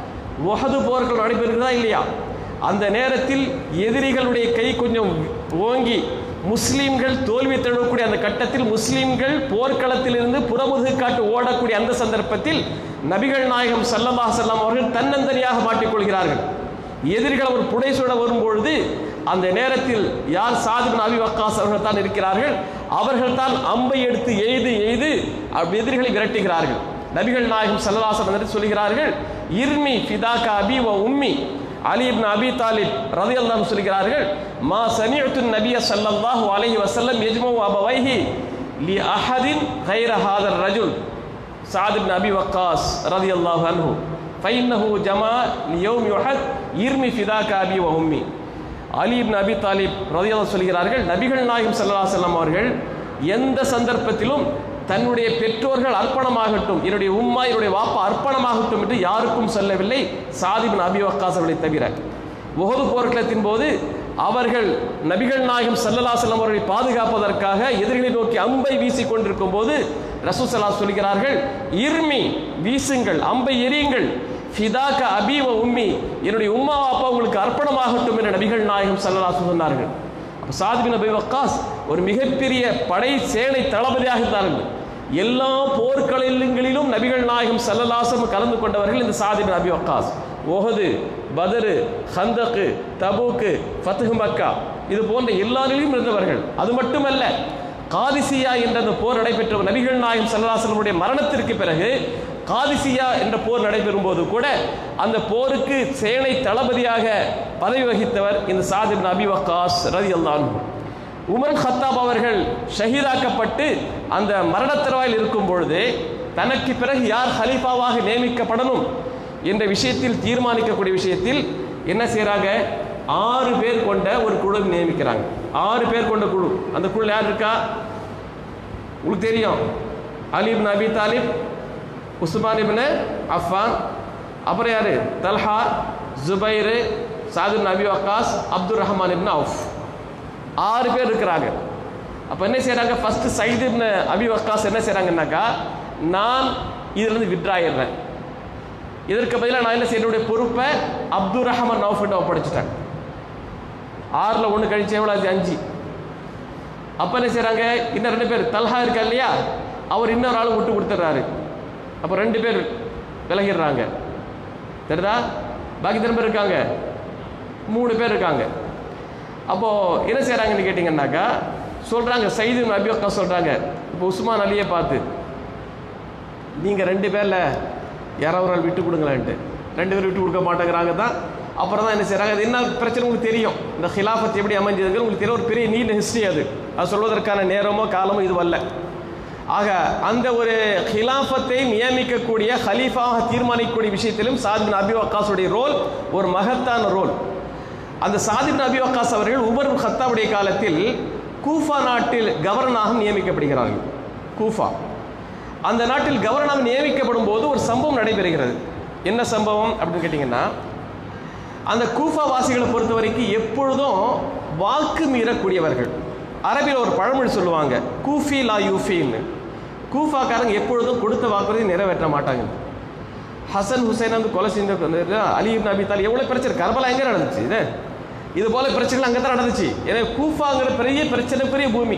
உகது போர்கள் நடைபெறுகிறதா இல்லையா அந்த நேரத்தில் எதிரிகளுடைய கை கொஞ்சம் ஓங்கி முஸ்லீம்கள் தோல்வி தழுவக்கூடிய அந்த கட்டத்தில் முஸ்லீம்கள் போர்க்களத்திலிருந்து புறமுதுகு காட்டு ஓடக்கூடிய அந்த சந்தர்ப்பத்தில் நபிகள் நாயகம் சல்லல்லா செல்லம் அவர்கள் தன்னந்தனியாக மாட்டிக்கொள்கிறார்கள் எதிரிகள் ஒரு புடைசூட வரும்பொழுது அந்த நேரத்தில் யார் சாதிபின் அபி வக்காஸ் அவர்கள் தான் இருக்கிறார்கள் அவர்கள் தான் அம்பை எடுத்து எய்து எய்து எதிரிகளை விரட்டுகிறார்கள் நபிகள் நாயகம் சல்லல்லாசன் சொல்கிறார்கள் இர்மி ஃபிதாக்கா அபி வ உம்மி அலி இப்னு அபி தாலிப் ரலியல்லாஹு சொல்கிறார்கள் மா சமிஅத்து நபிய ஸல்லல்லாஹு அலைஹி வஸல்லம் யஜ்மு அபவைஹி லி அஹதின் கைர ஹாதர் ரஜுல் சாத் இப்னு அபி வக்காஸ் ரலியல்லாஹு அன்ஹு ஃபைன்னஹு ஜமா லியௌம் யுஹத் இர்மி ஃபிதாக்கா அபி வ உம்மி அலி இப்னு அபி தாலிப் ரலியல்லாஹு சொல்கிறார்கள் நபிகள் நாயகம் ஸல்லல்லாஹு அலைஹி வஸல்லம் அவர்கள் எந்த சந்தர்ப்பத்திலும் தன்னுடைய பெற்றோர்கள் அர்ப்பணமாகட்டும் என்னுடைய உம்மா என்னுடைய வாப்பா அர்ப்பணமாகட்டும் என்று யாருக்கும் சொல்லவில்லை சாதிபின் அபி வக்காஸ் அவர்களை தவிர உகது போர்க்களத்தின் போது அவர்கள் நபிகள் நாயகம் சல்லல்லா செல்லம் அவர்களை பாதுகாப்பதற்காக எதிரிகளை நோக்கி அம்பை வீசிக் கொண்டிருக்கும் போது ரசூசல்லா சொல்கிறார்கள் இர்மி வீசுங்கள் அம்பை எரியுங்கள் ஃபிதாக்க அபீவ உம்மி என்னுடைய உம்மா அப்பா உங்களுக்கு அர்ப்பணமாகட்டும் என்று நபிகள் நாயகம் சல்லல்லா சொன்னார்கள் அப்போ சாதிபின் அபி வக்காஸ் ஒரு மிகப்பெரிய படை சேனை தளபதியாக இருந்தார்கள் எல்லா போர்க்களங்களிலும் நபிகள் நாயகம் சல்லல்லாசம் கலந்து கொண்டவர்கள் இந்த சாதிபின் அபி வக்காஸ் ஒஹது பதரு ஹந்தக்கு தபூக்கு ஃபத்துஹு மக்கா இது போன்ற எல்லா நிலையும் இருந்தவர்கள் அது மட்டுமல்ல காதிசியா என்ற அந்த போர் நடைபெற்ற நபிகள் நாயகம் சல்லல்லாசனுடைய மரணத்திற்கு பிறகு காதிசியா என்ற போர் நடைபெறும் போது கூட அந்த போருக்கு சேனை தளபதியாக பதவி வகித்தவர் இந்த சாதிப் நபி வக்காஸ் ரதி அல்லான் உமர் ஹத்தாப் அவர்கள் ஷஹீதாக்கப்பட்டு அந்த மரணத்தரவாயில் இருக்கும் பொழுது தனக்கு பிறகு யார் ஹலீஃபாவாக நியமிக்கப்படணும் என்ற விஷயத்தில் தீர்மானிக்கக்கூடிய விஷயத்தில் என்ன செய்கிறாங்க ஆறு பேர் கொண்ட ஒரு குழு நியமிக்கிறாங்க ஆறு பேர் கொண்ட குழு அந்த குழு யார் இருக்கா உங்களுக்கு தெரியும் அலி இப்னு அபி தாலிப் உஸ்மான் இப்னு அஃபான் அப்புறம் யாரு தல்ஹா ஜுபைரு சாதிப் நபி Waqqas Abdul Rahman ibn Auf ஆறு பேர் இருக்கிறாங்க அப்போ என்ன செய்கிறாங்க ஃபஸ்ட்டு சைது இப்னு அபி வக்காஸ் என்ன செய்கிறாங்கன்னாக்கா நான் இதிலிருந்து விட்ராயிடுறேன் இதற்கு பதிலாக நான் என்ன செய்ய என்னுடைய பொறுப்பை அப்துல் ரஹ்மான் நவுஃபிட்ட ஒப்படைச்சிட்டேன் ஆறில் ஒன்று கழிச்சு எவ்வளோ ஆச்சு அஞ்சு அப்போ என்ன செய்கிறாங்க இன்னும் ரெண்டு பேர் தல்ஹா இருக்கா இல்லையா அவர் இன்னொரு ஆள் விட்டு கொடுத்துட்றாரு அப்போ ரெண்டு பேர் விலகிடுறாங்க தெரியுதா பாக்கி திரும்ப பேர் இருக்காங்க மூணு பேர் இருக்காங்க அப்போது என்ன செய்கிறாங்கன்னு கேட்டிங்கன்னாக்கா சொல்கிறாங்க சைது அபியோக்கா சொல்கிறாங்க இப்போ உஸ்மான் அலியை பார்த்து நீங்கள் ரெண்டு பேரில் யாராவது ஒரு ஆள் விட்டு கொடுங்களேன்ட்டு ரெண்டு பேரும் விட்டு கொடுக்க மாட்டேங்கிறாங்க தான் அப்புறம் தான் என்ன செய்கிறாங்க அது என்ன பிரச்சனை உங்களுக்கு தெரியும் இந்த ஹிலாஃபத் எப்படி அமைஞ்சதுங்க உங்களுக்கு தெரியும் ஒரு பெரிய நீண்ட ஹிஸ்ட்ரி அது அது சொல்வதற்கான நேரமோ காலமோ இது வரல ஆக அந்த ஒரு ஹிலாஃபத்தை நியமிக்கக்கூடிய ஹலீஃபாக தீர்மானிக்கக்கூடிய விஷயத்திலும் சாதிபின் அபி வக்காஸுடைய ரோல் ஒரு மகத்தான ரோல் அந்த சாதிபின் அபி வக்காஸ் அவர்கள் உமர் ஹத்தாவுடைய காலத்தில் கூஃபா நாட்டில் கவர்னராக நியமிக்கப்படுகிறார்கள் கூஃபா அந்த நாட்டில் கவர்னராக நியமிக்கப்படும் போது ஒரு சம்பவம் நடைபெறுகிறது என்ன சம்பவம் அப்படின்னு கேட்டிங்கன்னா அந்த கூஃபா வாசிகளை பொறுத்த வரைக்கும் எப்பொழுதும் வாக்கு மீறக்கூடியவர்கள் அரபியில் ஒரு பழமொழி சொல்லுவாங்க கூஃபி லா யூஃபின்னு கூஃபாக்காரங்க எப்பொழுதும் கொடுத்த வாக்குறுதி நிறைவேற்ற மாட்டாங்க ஹசன் ஹுசைன் வந்து கொலை செஞ்ச அலி இப்னு அபி தாலி எவ்வளோ பிரச்சனை கர்பலா எங்கே நடந்துச்சு இது இது போல பிரச்சனைகள் அங்கே தான் நடந்துச்சு ஏன்னா கூஃபாங்கிற பெரிய பிரச்சனை பெரிய பூமி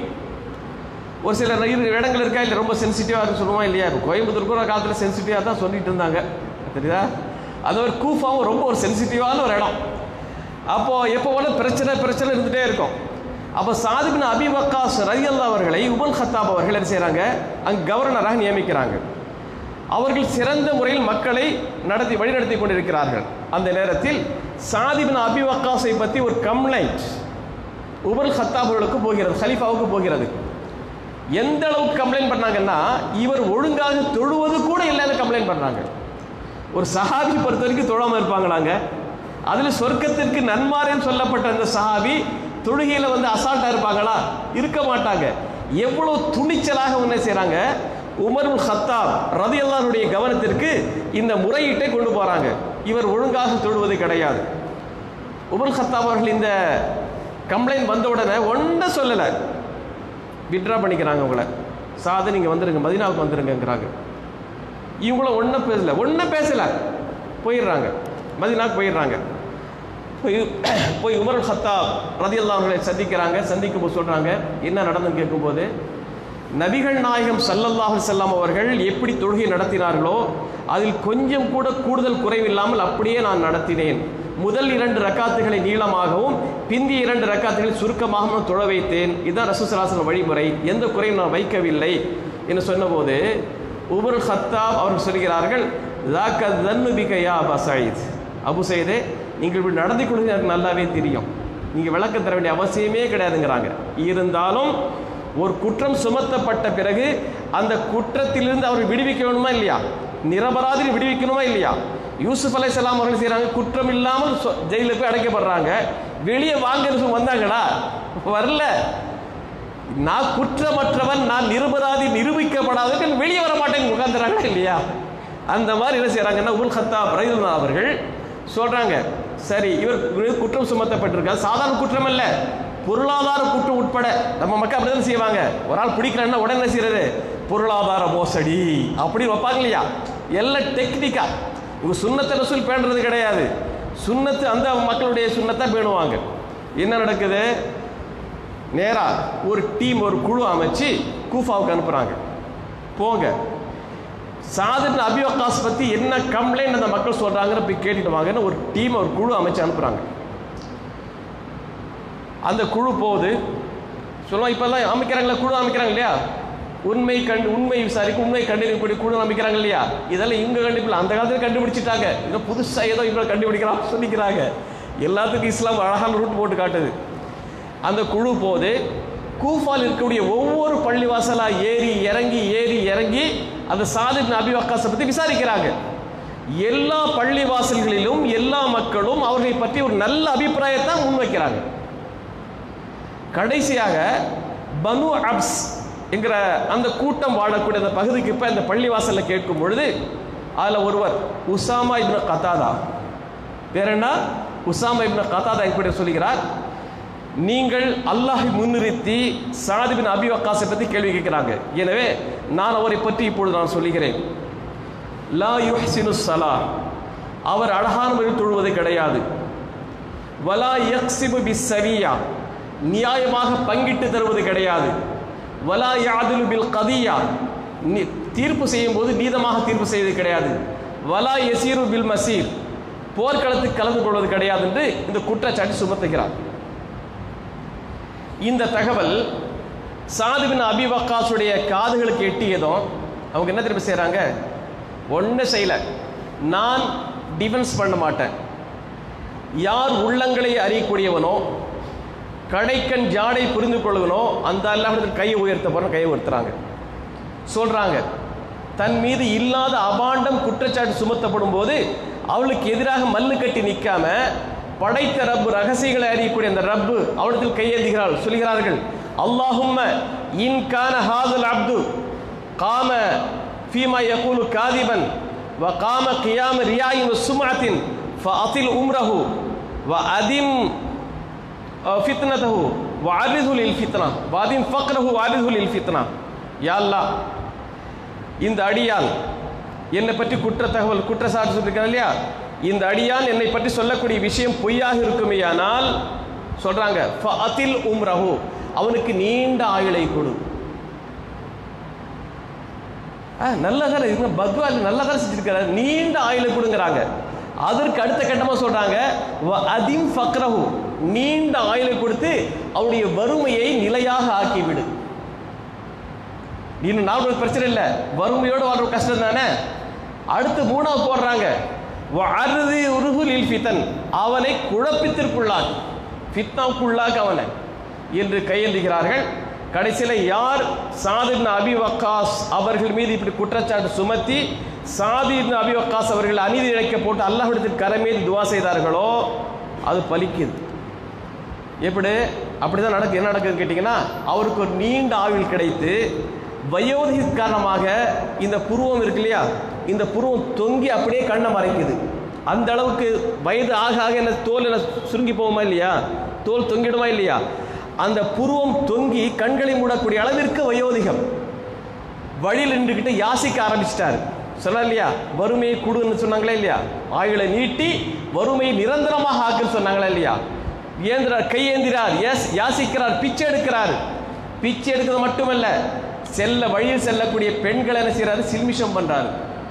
ஒரு சில இரு இடங்கள் இருக்கா இல்லை ரொம்ப சென்சிட்டிவாக இருக்கு சொல்லுவோம் இல்லையா இப்போ கோயம்புத்தூருக்கு ஒரு காலத்தில் சென்சிட்டிவாக தான் சொல்லிட்டு இருந்தாங்க தெரியுதா அது ஒரு கூஃபாவும் ரொம்ப ஒரு சென்சிட்டிவான ஒரு இடம் அப்போது எப்போ போல பிரச்சனை பிரச்சனை இருந்துகிட்டே இருக்கும் அப்போ சாதிபின் அபி வக்காஸ் ரலியல்லா அவர்களை உபல் ஹத்தாப் அவர்கள் என்ன செய்கிறாங்க அங்கே கவர்னராக நியமிக்கிறாங்க அவர்கள் சிறந்த முறையில் மக்களை நடத்தி வழிநடத்தி கொண்டிருக்கிறார்கள் அந்த நேரத்தில் சாதிபின் அபி வக்காஸை பற்றி ஒரு கம்ப்ளைண்ட் உபல் ஹத்தாப் அவர்களுக்கு போகிறது ஹலீஃபாவுக்கு போகிறது எந்த அளவுக்கு கம்ப்ளைண்ட் பண்ணாங்கன்னா இவர் ஒழுங்காக தொழுவது கூட இல்லைன்னு கம்ப்ளைண்ட் பண்ணாங்க ஒரு சஹாபி பொறுத்த வரைக்கும் தொழாமல் இருப்பாங்களாங்க அதில் சொர்க்கத்திற்கு நன்மாரேன்னு சொல்லப்பட்ட அந்த சஹாபி தொழுகையில் வந்து அசால்ட்டாக இருப்பாங்களா இருக்க மாட்டாங்க எவ்வளோ துணிச்சலாக என்ன செய்கிறாங்க உமர் ஹத்தாப் ரதி அல்லாருடைய கவனத்திற்கு இந்த முறையீட்டை கொண்டு போகிறாங்க இவர் ஒழுங்காக தொழுவது கிடையாது உமர் ஹத்தாப் அவர்கள் இந்த கம்ப்ளைண்ட் வந்த உடனே ஒன்றும் சொல்லலை விட்ரா பண்ணிக்கிறாங்க உங்களை சாது நீங்கள் வந்துடுங்க மதினாவுக்கு வந்துடுங்கங்கிறாங்க இவங்களும் ஒன்றும் பேசல ஒன்றும் பேசலை போயிடுறாங்க மதினாவுக்கு போயிடுறாங்க போய் போய் உமர் ஹத்தாப் ரதி அவர்களை சந்திக்கிறாங்க சந்திக்கும் போது சொல்கிறாங்க என்ன நடந்துன்னு கேட்கும்போது நபிகள் நாயகம் சல்லல்லாஹு செல்லம் அவர்கள் எப்படி தொழுகை நடத்தினார்களோ அதில் கொஞ்சம் கூட கூடுதல் குறைவில்லாமல் அப்படியே நான் நடத்தினேன் முதல் இரண்டு ரக்காத்துகளை நீளமாகவும் பிந்தி இரண்டு ரக்காத்துகளை சுருக்கமாகவும் தொழ வைத்தேன் இதுதான் ரசூசலாசன வழிமுறை எந்த குறையும் நான் வைக்கவில்லை என்று சொன்னபோது உமர் ஹத்தாப் அவர்கள் சொல்கிறார்கள் யா அபா சயீத் அபு சயீதே நீங்கள் இப்படி நடந்து கொள்வது எனக்கு நல்லாவே தெரியும் நீங்கள் விளக்கம் தர வேண்டிய அவசியமே கிடையாதுங்கிறாங்க இருந்தாலும் ஒரு குற்றம் சுமத்தப்பட்ட பிறகு அந்த குற்றத்திலிருந்து அவர் விடுவிக்க வேணுமா இல்லையா நிரபராதிரி விடுவிக்கணுமா இல்லையா யூசுப் அலை சலாம் அவர்கள் செய்கிறாங்க குற்றம் இல்லாமல் ஜெயிலில் போய் அடைக்கப்படுறாங்க வெளியே வாங்கன்னு சொல்லி வந்தாங்களா வரல நான் குற்றமற்றவன் நான் நிரபராதி நிரூபிக்கப்படாதவர்கள் வெளியே வர மாட்டேங்க உட்காந்துறாங்களா இல்லையா அந்த மாதிரி என்ன செய்கிறாங்கன்னா உல் ஹத்தா பிரயுல்லா அவர்கள் சொல்கிறாங்க சரி இவர் குற்றம் சுமத்தப்பட்டிருக்கார் சாதாரண குற்றம் அல்ல பொருளாதார குற்றம் உட்பட நம்ம மக்கள் அப்படி தானே செய்வாங்க ஒரு ஆள் பிடிக்கிறேன்னா உடனே என்ன செய்யறது பொருளாதார மோசடி அப்படின்னு வைப்பாங்க இல்லையா எல்லாம் டெக்னிக்கா இவங்க சுண்ணத்தை ரசூல் பேணுறது கிடையாது சுண்ணத்து அந்த மக்களுடைய சுண்ணத்தை பேணுவாங்க என்ன நடக்குது நேராக ஒரு டீம் ஒரு குழு அமைச்சு கூஃபாவுக்கு அனுப்புகிறாங்க போங்க சாதின் அபிவகாஸ் பற்றி என்ன கம்ப்ளைண்ட் அந்த மக்கள் சொல்கிறாங்கன்னு போய் கேட்டுட்டு வாங்கன்னு ஒரு டீம் ஒரு குழு அமைச்சு அனுப்புகிறாங்க அந்த குழு போகுது சொல்லுவோம் இப்போல்லாம் அமைக்கிறாங்களா குழு அமைக்கிறாங்க இல்லையா உண்மை கண்டு உண்மை விசாரிக்க உண்மை கண்டுபிடிக்கக்கூடிய குழு அமைக்கிறாங்க இல்லையா இதெல்லாம் இவங்க கண்டுபிடிக்கல அந்த காலத்தில் கண்டுபிடிச்சிட்டாங்க இதை புதுசாக ஏதோ இவங்க கண்டுபிடிக்கலாம் சொல்லிக்கிறாங்க எல்லாத்துக்கும் இஸ்லாம் அழகான ரூட் போட்டு காட்டுது அந்த குழு போது கூஃபால் இருக்கக்கூடிய ஒவ்வொரு பள்ளிவாசலாக ஏறி இறங்கி ஏறி இறங்கி அந்த சாதிப் நபி வக்காஸை பற்றி விசாரிக்கிறாங்க எல்லா பள்ளிவாசல்களிலும் எல்லா மக்களும் அவர்களை பற்றி ஒரு நல்ல அபிப்பிராயத்தை முன்வைக்கிறாங்க கடைசியாக பனு அப்ஸ் என்கிற அந்த கூட்டம் வாழக்கூடிய அந்த பகுதிக்கு இப்போ இந்த பள்ளிவாசலில் கேட்கும் பொழுது அதில் ஒருவர் உசாமா இப்னு கத்தாதா வேற என்ன உசாமா இப்னு கத்தாதா இப்படி சொல்லுகிறார் நீங்கள் அல்லாஹை முன்னிறுத்தி சாதிபின் அபி வக்காஸை பற்றி கேள்வி கேட்கிறாங்க எனவே நான் அவரை பற்றி இப்பொழுது நான் சொல்லுகிறேன் லா யுஹ்சினு சலா அவர் அழகான முறையில் தொழுவது கிடையாது வலா யக்ஸிபு பிஸ்ஸவியா நியாயமாக பங்கிட்டு தருவது கிடையாது வலா யாதுலு பில் கதியா நி- தீர்ப்பு செய்யும் போது நீதமாக தீர்ப்பு செய்வது கிடையாது வலா யசீரு பில் மசீர் போர்க்களத்துக்கு கலந்து கொள்வது கிடையாது என்று இந்த குற்றச்சாட்டு சுமத்துகிறார் இந்த தகவல் சாதுபின் அபி வக்காஸுடைய காதுகளுக்கு எட்டியதும் அவங்க என்ன திரும்ப செய்கிறாங்க ஒன்றும் செய்யல நான் டிஃபென்ஸ் பண்ண மாட்டேன் யார் உள்ளங்களை அறியக்கூடியவனோ கடைக்கண் ஜாடை புரிந்து கொள்வனோ அந்த அல்லாஹிடத்தில் கையை உயர்த்த போற கையை உயர்த்துறாங்க சொல்றாங்க தன் மீது இல்லாத அபாண்டம் குற்றச்சாட்டு சுமத்தப்படும் போது அவளுக்கு எதிராக மல்லு கட்டி நிற்காம படைத்த ரப்பு ரகசியங்களை அறியக்கூடிய அந்த ரப்பு அவளிடத்தில் கையேந்துகிறாள் சொல்கிறார்கள் அல்லாஹும்ம இன் கான ஹாதுல் அப்து காம ஃபீமா யகூலு காதிபன் வ காம கியாம ரியாயின் வ சுமாத்தின் ஃபஅதில் உம்ரஹு வ அதிம் ஃபித்னதஹு வாரிது லில் ஃபித்னா வாதின் ஃபக்ரஹு வாரிது லில் ஃபித்னா யா அல்லாஹ் இந்த அடியான் என்னை பற்றி குற்ற தகவல் குற்றச்சாட்டு சொல்லியிருக்கான் இல்லையா இந்த அடியான் என்னை பற்றி சொல்லக்கூடிய விஷயம் பொய்யாக இருக்குமேயானால் சொல்றாங்க ஃபஅதில் உம்ரஹு அவனுக்கு நீண்ட ஆயுளை கொடு ஆ, நல்ல காலம் இவங்க பத்வால் நல்ல காலம் செஞ்சிருக்கிறாரு நீண்ட ஆயுளை கொடுங்கிறாங்க அதற்கு அடுத்த கட்டமாக சொல்றாங்க வ அதிம் ஃபக்ரஹு நீண்ட ஆயுளை கொடுத்து அவனுடைய வறுமையை நிலையாக ஆக்கிவிடு இன்னும் நாலு பிரச்சனை இல்லை வறுமையோடு வாழ்ற கஷ்டம் தானே அடுத்து மூணாவது போடுறாங்க அறுதி உருகுலில் ஃபித்தன் அவனை குழப்பத்திற்குள்ளாக் ஃபித்னாவுக்குள்ளாக் அவனை என்று கையெழுகிறார்கள் கடைசியில் யார் சாதிபின் அபி வக்காஸ் அவர்கள் மீது இப்படி குற்றச்சாட்டு சுமத்தி சாதிபின் அபி வக்காஸ் அவர்கள் அநீதி இழைக்க போட்டு அல்லாஹ்விடத்தில் கரை மீது துவா செய்தார்களோ அது பலிக்குது எப்படி அப்படிதான் நடக்கு என்ன நடக்குதுன்னு கேட்டிங்கன்னா அவருக்கு ஒரு நீண்ட ஆயுள் கிடைத்து வயோதிக காரணமாக இந்த புருவம் இருக்கு இல்லையா இந்த புருவம் தொங்கி அப்படியே கண்ணை மறைக்குது அந்த அளவுக்கு வயது ஆக ஆக என்ன தோல் என்ன சுருங்கி போகுமா இல்லையா தோல் தொங்கிடுமா இல்லையா அந்த புருவம் தொங்கி கண்களை மூடக்கூடிய அளவிற்கு வயோதிகம் வழியில் நின்றுக்கிட்டு யாசிக்க ஆரம்பிச்சிட்டாரு சொல்ல இல்லையா வறுமையை கொடுன்னு சொன்னாங்களே இல்லையா ஆயுளை நீட்டி வறுமையை நிரந்தரமாக ஆக்குன்னு சொன்னாங்களா இல்லையா ஏந்திரார் கையேந்திரார் எஸ் யாசிக்கிறார் பிச்சை எடுக்கிறார் பிச்சை எடுக்கிறது மட்டுமல்ல செல்ல வழியில் செல்லக்கூடிய பெண்கள் என்ன செய்யறாரு சில்மிஷம் பண்றாரு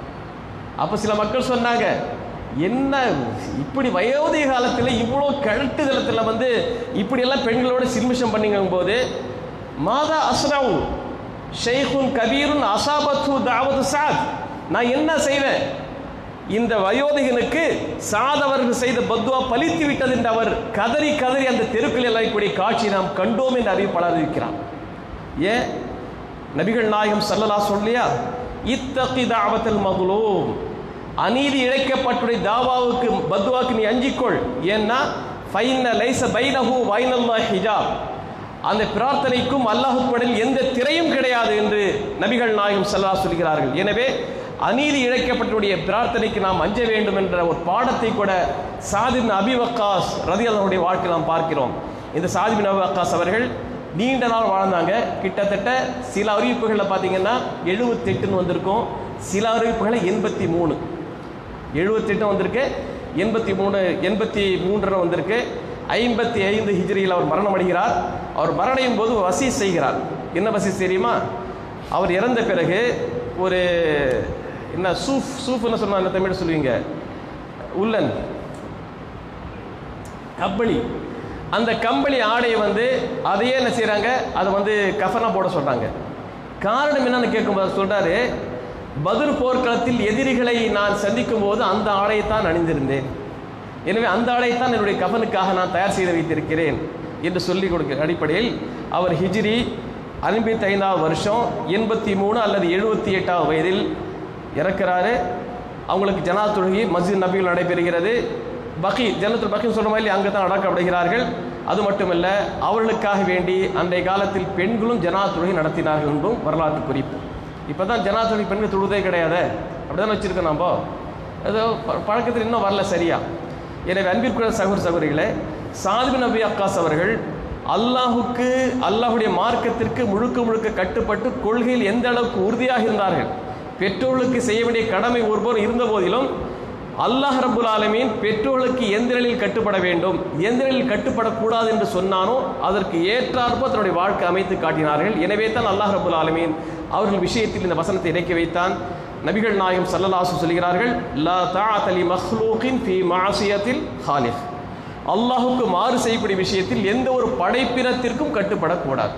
அப்ப சில மக்கள் சொன்னாங்க என்ன இப்படி வயோதிக காலத்தில் இவ்வளோ கழட்டுதலத்தில் வந்து இப்படியெல்லாம் பெண்களோட சில்மிஷம் பண்ணிங்கும் போது மாதா அஸ்ராவு ஷெய்குன் கபீருன் அசாபத்து தாவது சாத் நான் என்ன செய்வேன் இந்த வயோதிகனுக்கு சாதவர்கள் செய்த பத்வா பலித்து விட்டது என்று அவர் கதறி கதறி அந்த தெருக்களில் எல்லாம் காட்சி நாம் கண்டோம் என்று அறிவிப்பாளர் இருக்கிறான் ஏன் நபிகள் நாயகம் சல்லலா சொல்லியா இத்தகி தாவத்தல் மகுலூம் அநீதி இழைக்கப்பட்டுடைய தாவாவுக்கு பத்வாக்கு நீ அஞ்சிக்கொள் ஏன்னா ஃபைன லைச பைனஹு வைனல்லா ஹிஜாப் அந்த பிரார்த்தனைக்கும் அல்லாஹுப்படில் எந்த திரையும் கிடையாது என்று நபிகள் நாயகம் சல்லா சொல்கிறார்கள் எனவே அநீதி இழைக்கப்பட்டுடைய பிரார்த்தனைக்கு நாம் அஞ்ச வேண்டும் என்ற ஒரு பாடத்தை கூட சாதிபின் அபி வக்காஸ் ரதி அவருடைய வாழ்க்கையில் நாம் பார்க்கிறோம் இந்த சாதிபின் அபி வக்காஸ் அவர்கள் நீண்ட நாள் வாழ்ந்தாங்க கிட்டத்தட்ட சில அறிவிப்புகளில் பார்த்தீங்கன்னா எழுபத்தெட்டுன்னு வந்திருக்கும் சில அறிவிப்புகளில் எண்பத்தி மூணு எழுபத்தெட்டு வந்திருக்கு எண்பத்தி மூணு எண்பத்தி மூன்று வந்திருக்கு ஐம்பத்தி ஐந்து ஹிஜ்ரியில் அவர் மரணம் அடைகிறார் அவர் மரணையும் போது வசி செய்கிறார் என்ன வசி தெரியுமா அவர் இறந்த பிறகு ஒரு என்ன சூஃப் சூஃப்னு சொன்னா என்ன தமிழ் சொல்லுவீங்க உள்ளன் கம்பளி அந்த கம்பளி ஆடையை வந்து அதையே என்ன செய்கிறாங்க அதை வந்து கஃபனா போட சொல்கிறாங்க காரணம் என்னன்னு கேட்கும்போது சொல்கிறாரு பதில் போர்க்களத்தில் எதிரிகளை நான் சந்திக்கும் போது அந்த ஆடையைத்தான் அணிந்திருந்தேன் எனவே அந்த ஆடையைத்தான் என்னுடைய கஃபனுக்காக நான் தயார் செய்து வைத்திருக்கிறேன் என்று சொல்லி கொடுக்க அடிப்படையில் அவர் ஹிஜ்ரி ஐம்பத்தி ஐந்தாவது வருஷம் எண்பத்தி மூணு அல்லது எழுபத்தி எட்டாவது வயதில் இறக்கிறாரு அவங்களுக்கு ஜனா தொழுகை மஸ்ஜித் நபிகள் நடைபெறுகிறது பகி ஜனத்துல் பகி சொல்ற மாதிரி அங்கே தான் அடக்கப்படுகிறார்கள் அது மட்டுமல்ல அவர்களுக்காக வேண்டி அன்றைய காலத்தில் பெண்களும் ஜனா தொழுகை நடத்தினார்கள் என்றும் வரலாற்று குறிப்பு இப்போ தான் ஜனா தொழுகை பெண்கள் தொழுதே கிடையாது அப்படிதான் வச்சிருக்கோம் நம்ம ஏதோ ப- பழக்கத்தில் இன்னும் வரல சரியா எனவே அன்பிற்குரிய சகோதர சகோதரிகளே சாதிபு நபி அக்காஸ் அவர்கள் அல்லாஹுக்கு அல்லாஹுடைய மார்க்கத்திற்கு முழுக்க முழுக்க கட்டுப்பட்டு கொள்கையில் எந்த அளவுக்கு உறுதியாக இருந்தார்கள் பெற்றோர்களுக்கு செய்ய வேண்டிய கடமை ஒருபோர் இருந்த போதிலும் அல்லாஹ் ரப்புல் ஆலமீன் பெற்றோர்களுக்கு எந்த நிலையில் கட்டுப்பட வேண்டும் எந்த நிலையில் கட்டுப்படக்கூடாது என்று சொன்னானோ அதற்கு ஏற்றாற்போல் தன்னுடைய வாழ்க்கை அமைத்து காட்டினார்கள் எனவே தான் அல்லாஹ் ரப்புல் ஆலமீன் அவர்கள் விஷயத்தில் இந்த வசனத்தை இறக்கி வைத்தான் நபிகள் நாயகம் சல்லல்லாஹு சொல்கிறார்கள் லா தாஅத லி மக்லூகின் ஃபீ மாசியத்தில் ஹாலிக் அல்லாஹுக்கு மாறு செய்யக்கூடிய விஷயத்தில் எந்த ஒரு படைப்பினத்திற்கும் கட்டுப்படக்கூடாது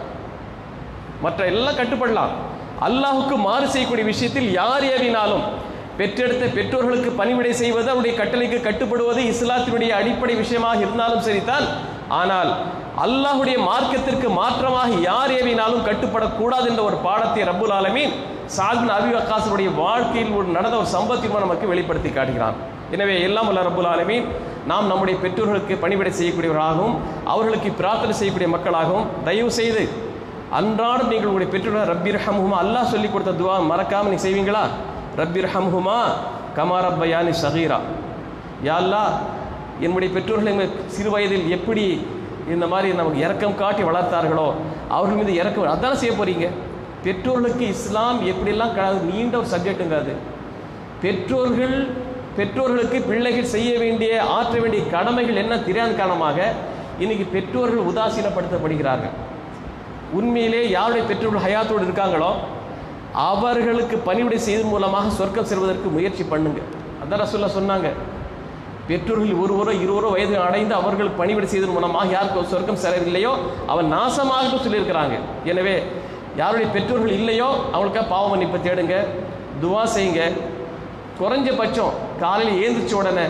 மற்ற எல்லாம் கட்டுப்படலாம் அல்லாஹுக்கு மாறு செய்யக்கூடிய விஷயத்தில் யார் ஏவினாலும் பெற்றெடுத்த பெற்றோர்களுக்கு பணிவிடை செய்வது அவருடைய கட்டளைக்கு கட்டுப்படுவது இஸ்லாத்தினுடைய அடிப்படை விஷயமாக இருந்தாலும் சரிதான் ஆனால் அல்லாஹுடைய மார்க்கத்திற்கு மாற்றமாக யார் ஏவினாலும் கட்டுப்படக்கூடாது என்ற ஒரு பாடத்தை ரப்புல் ஆலமீன் சாதின் அபி வக்காசனுடைய வாழ்க்கையில் ஒரு நடந்த ஒரு சம்பவத்தின் மூலம் நமக்கு வெளிப்படுத்தி காட்டுகிறான் எனவே எல்லாம் வல்ல ரப்புல் ஆலமீன் நாம் நம்முடைய பெற்றோர்களுக்கு பணிவிடை செய்யக்கூடியவர்களாகவும் அவர்களுக்கு பிரார்த்தனை செய்யக்கூடிய மக்களாகவும் தயவு செய்து அன்றாடம் நீங்கள் உங்களுடைய பெற்றோர்கள் ரப்பிர் ஹம்ஹுமா அல்லாஹ் சொல்லி கொடுத்த துவா மறக்காம நீங்க செய்வீங்களா ரப்பிர் ஹம்ஹுமா கமா ரப்பயானி சகீரா யா அல்லாஹ் என்னுடைய பெற்றோர்கள் எங்கள் சிறு வயதில் எப்படி இந்த மாதிரி நமக்கு இரக்கம் காட்டி வளர்த்தார்களோ அவர்கள் மீது இரக்கம் அதான செய்ய போறீங்க பெற்றோர்களுக்கு இஸ்லாம் எப்படிலாம் க- நீண்ட ஒரு சப்ஜெக்ட்டுங்க அது பெற்றோர்கள் பெற்றோர்களுக்கு பிள்ளைகள் செய்ய வேண்டிய ஆற்ற வேண்டிய கடமைகள் என்ன தெரியாத காரணமாக இன்னைக்கு பெற்றோர்கள் உதாசீனப்படுத்தப்படுகிறார்கள் உண்மையிலே யாருடைய பெற்றோர்கள் ஹயாத்தோடு இருக்காங்களோ அவர்களுக்கு பணிவிடை செய்வதன் மூலமாக சொர்க்கம் செல்வதற்கு முயற்சி பண்ணுங்க அதான் ரசூல்லா சொன்னாங்க பெற்றோர்கள் ஒருவரோ இருவரோ வயது அடைந்து அவர்கள் பணிவிடை செய்வதன் மூலமாக யாருக்கு சொர்க்கம் செலவில்லையோ அவன் நாசமாகட்டும் சொல்லியிருக்கிறாங்க எனவே யாருடைய பெற்றோர்கள் இல்லையோ அவங்களுக்காக பாவ மன்னிப்பு தேடுங்க துவா செய்யுங்க குறைஞ்சபட்சம் காலையில் ஏந்திரிச்ச உடனே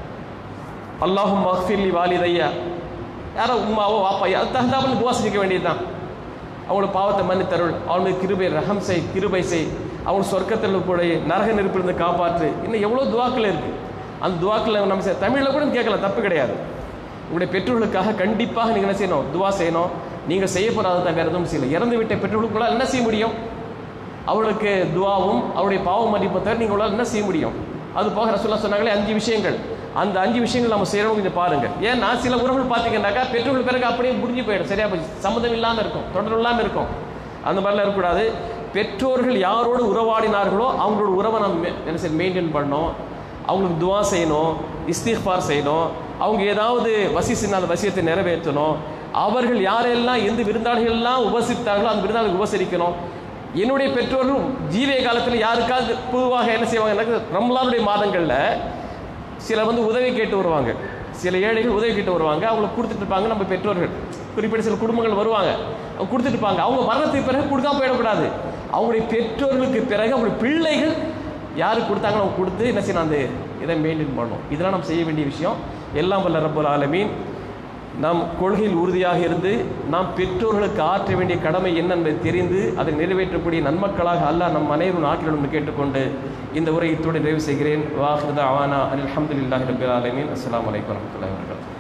அல்லாஹும் மஹ்ஃபிர்லி வாலிதையா யாரோ உம்மாவோ வாப்பா அது தகுந்தாமல் துவா செஞ்சுக்க வேண்டியதுதான் அவங்களோட பாவத்தை மன்னித்தருள் அவனுக்கு கிருபை ரகம் செய் கிருபை செய் அவங்க சொர்க்கத்தில் கூட நரக நெருப்பிலிருந்து காப்பாற்று இன்னும் எவ்வளோ துவாக்கள் இருக்கு அந்த துவாக்களை நம்ம செய்- தமிழ்ல கூட கேட்கலாம் தப்பு கிடையாது உங்களுடைய பெற்றோர்களுக்காக கண்டிப்பாக நீங்கள் என்ன செய்யணும் துவா செய்யணும் நீங்கள் செய்ய போகிறத தான் வேறு எதுவும் செய்யல இறந்து விட்ட பெற்றோர்களுக்குள்ள என்ன செய்ய முடியும் அவளுக்கு துவாவும் அவருடைய பாவ மன்னிப்பை தவிர நீங்கள் உங்களால் என்ன செய்ய முடியும் அது போக ரசூல்லா சொன்னாங்களே அஞ்சு விஷயங்கள் அந்த அஞ்சு விஷயங்கள் நம்ம செய்யணும் கொஞ்சம் பாருங்க ஏன்னா சில உறவுகள் பார்த்தீங்கன்னாக்கா பெற்றோர்கள் பிறகு அப்படியே முடிஞ்சு போயிடும் சரியா போச்சு சம்மந்தம் இல்லாமல் இருக்கும் தொடர்பு இல்லாமல் இருக்கும் அந்த மாதிரிலாம் இருக்கக்கூடாது பெற்றோர்கள் யாரோடு உறவாடினார்களோ அவங்களோட உறவை நம்ம மெ- என்ன செய்ய மெயின்டைன் பண்ணணும் அவங்களுக்கு துவா செய்யணும் இஸ்திஃபார் செய்யணும் அவங்க ஏதாவது வசி செஞ்ச அந்த வசியத்தை நிறைவேற்றணும் அவர்கள் யாரெல்லாம் எந்த விருந்தாளிகள்லாம் உபசரித்தார்களோ அந்த விருந்தாளிகள் உபசரிக்கணும் என்னுடைய பெற்றோர்கள் ஜீவிய காலத்தில் யாருக்காவது பொதுவாக என்ன செய்வாங்க ரம்லானுடைய மாதங்களில் சிலர் வந்து உதவி கேட்டு வருவாங்க சில ஏழைகள் உதவி கேட்டு வருவாங்க அவங்களுக்கு கொடுத்துட்டு இருப்பாங்க நம்ம பெற்றோர்கள் குறிப்பிட்ட சில குடும்பங்கள் வருவாங்க அவங்க கொடுத்துட்டு இருப்பாங்க அவங்க மரணத்துக்கு பிறகு கொடுக்காம போயிடக்கூடாது அவங்களுடைய பெற்றோர்களுக்கு பிறகு அவங்களுடைய பிள்ளைகள் யாருக்கு கொடுத்தாங்களோ அவங்க கொடுத்து என்ன செய்யணும் அந்த இதை மெயின்டைன் பண்ணணும் இதெல்லாம் நம்ம செய்ய வேண்டிய விஷயம் எல்லாம் வல்ல ரப்பல் ஆலமீன் நாம் கொள்கையில் உறுதியாக இருந்து நாம் பெற்றோர்களுக்கு ஆற்ற வேண்டிய கடமை என்ன என்பதை தெரிந்து அதை நிறைவேற்றக்கூடிய நன்மக்களாக அல்லாஹ் நம் அனைவரும் ஆற்றிலும் கேட்டுக்கொண்டு இந்த உரை இத்தோடு நிறைவு செய்கிறேன் வாஹிருதா அவானா அனில் அஹமதுல்லாஹி ரபில் ஆலமீன் அஸ்ஸலாமு அலைக்கும் வரஹ்மத்துல்லாஹி வபரகாத்துஹு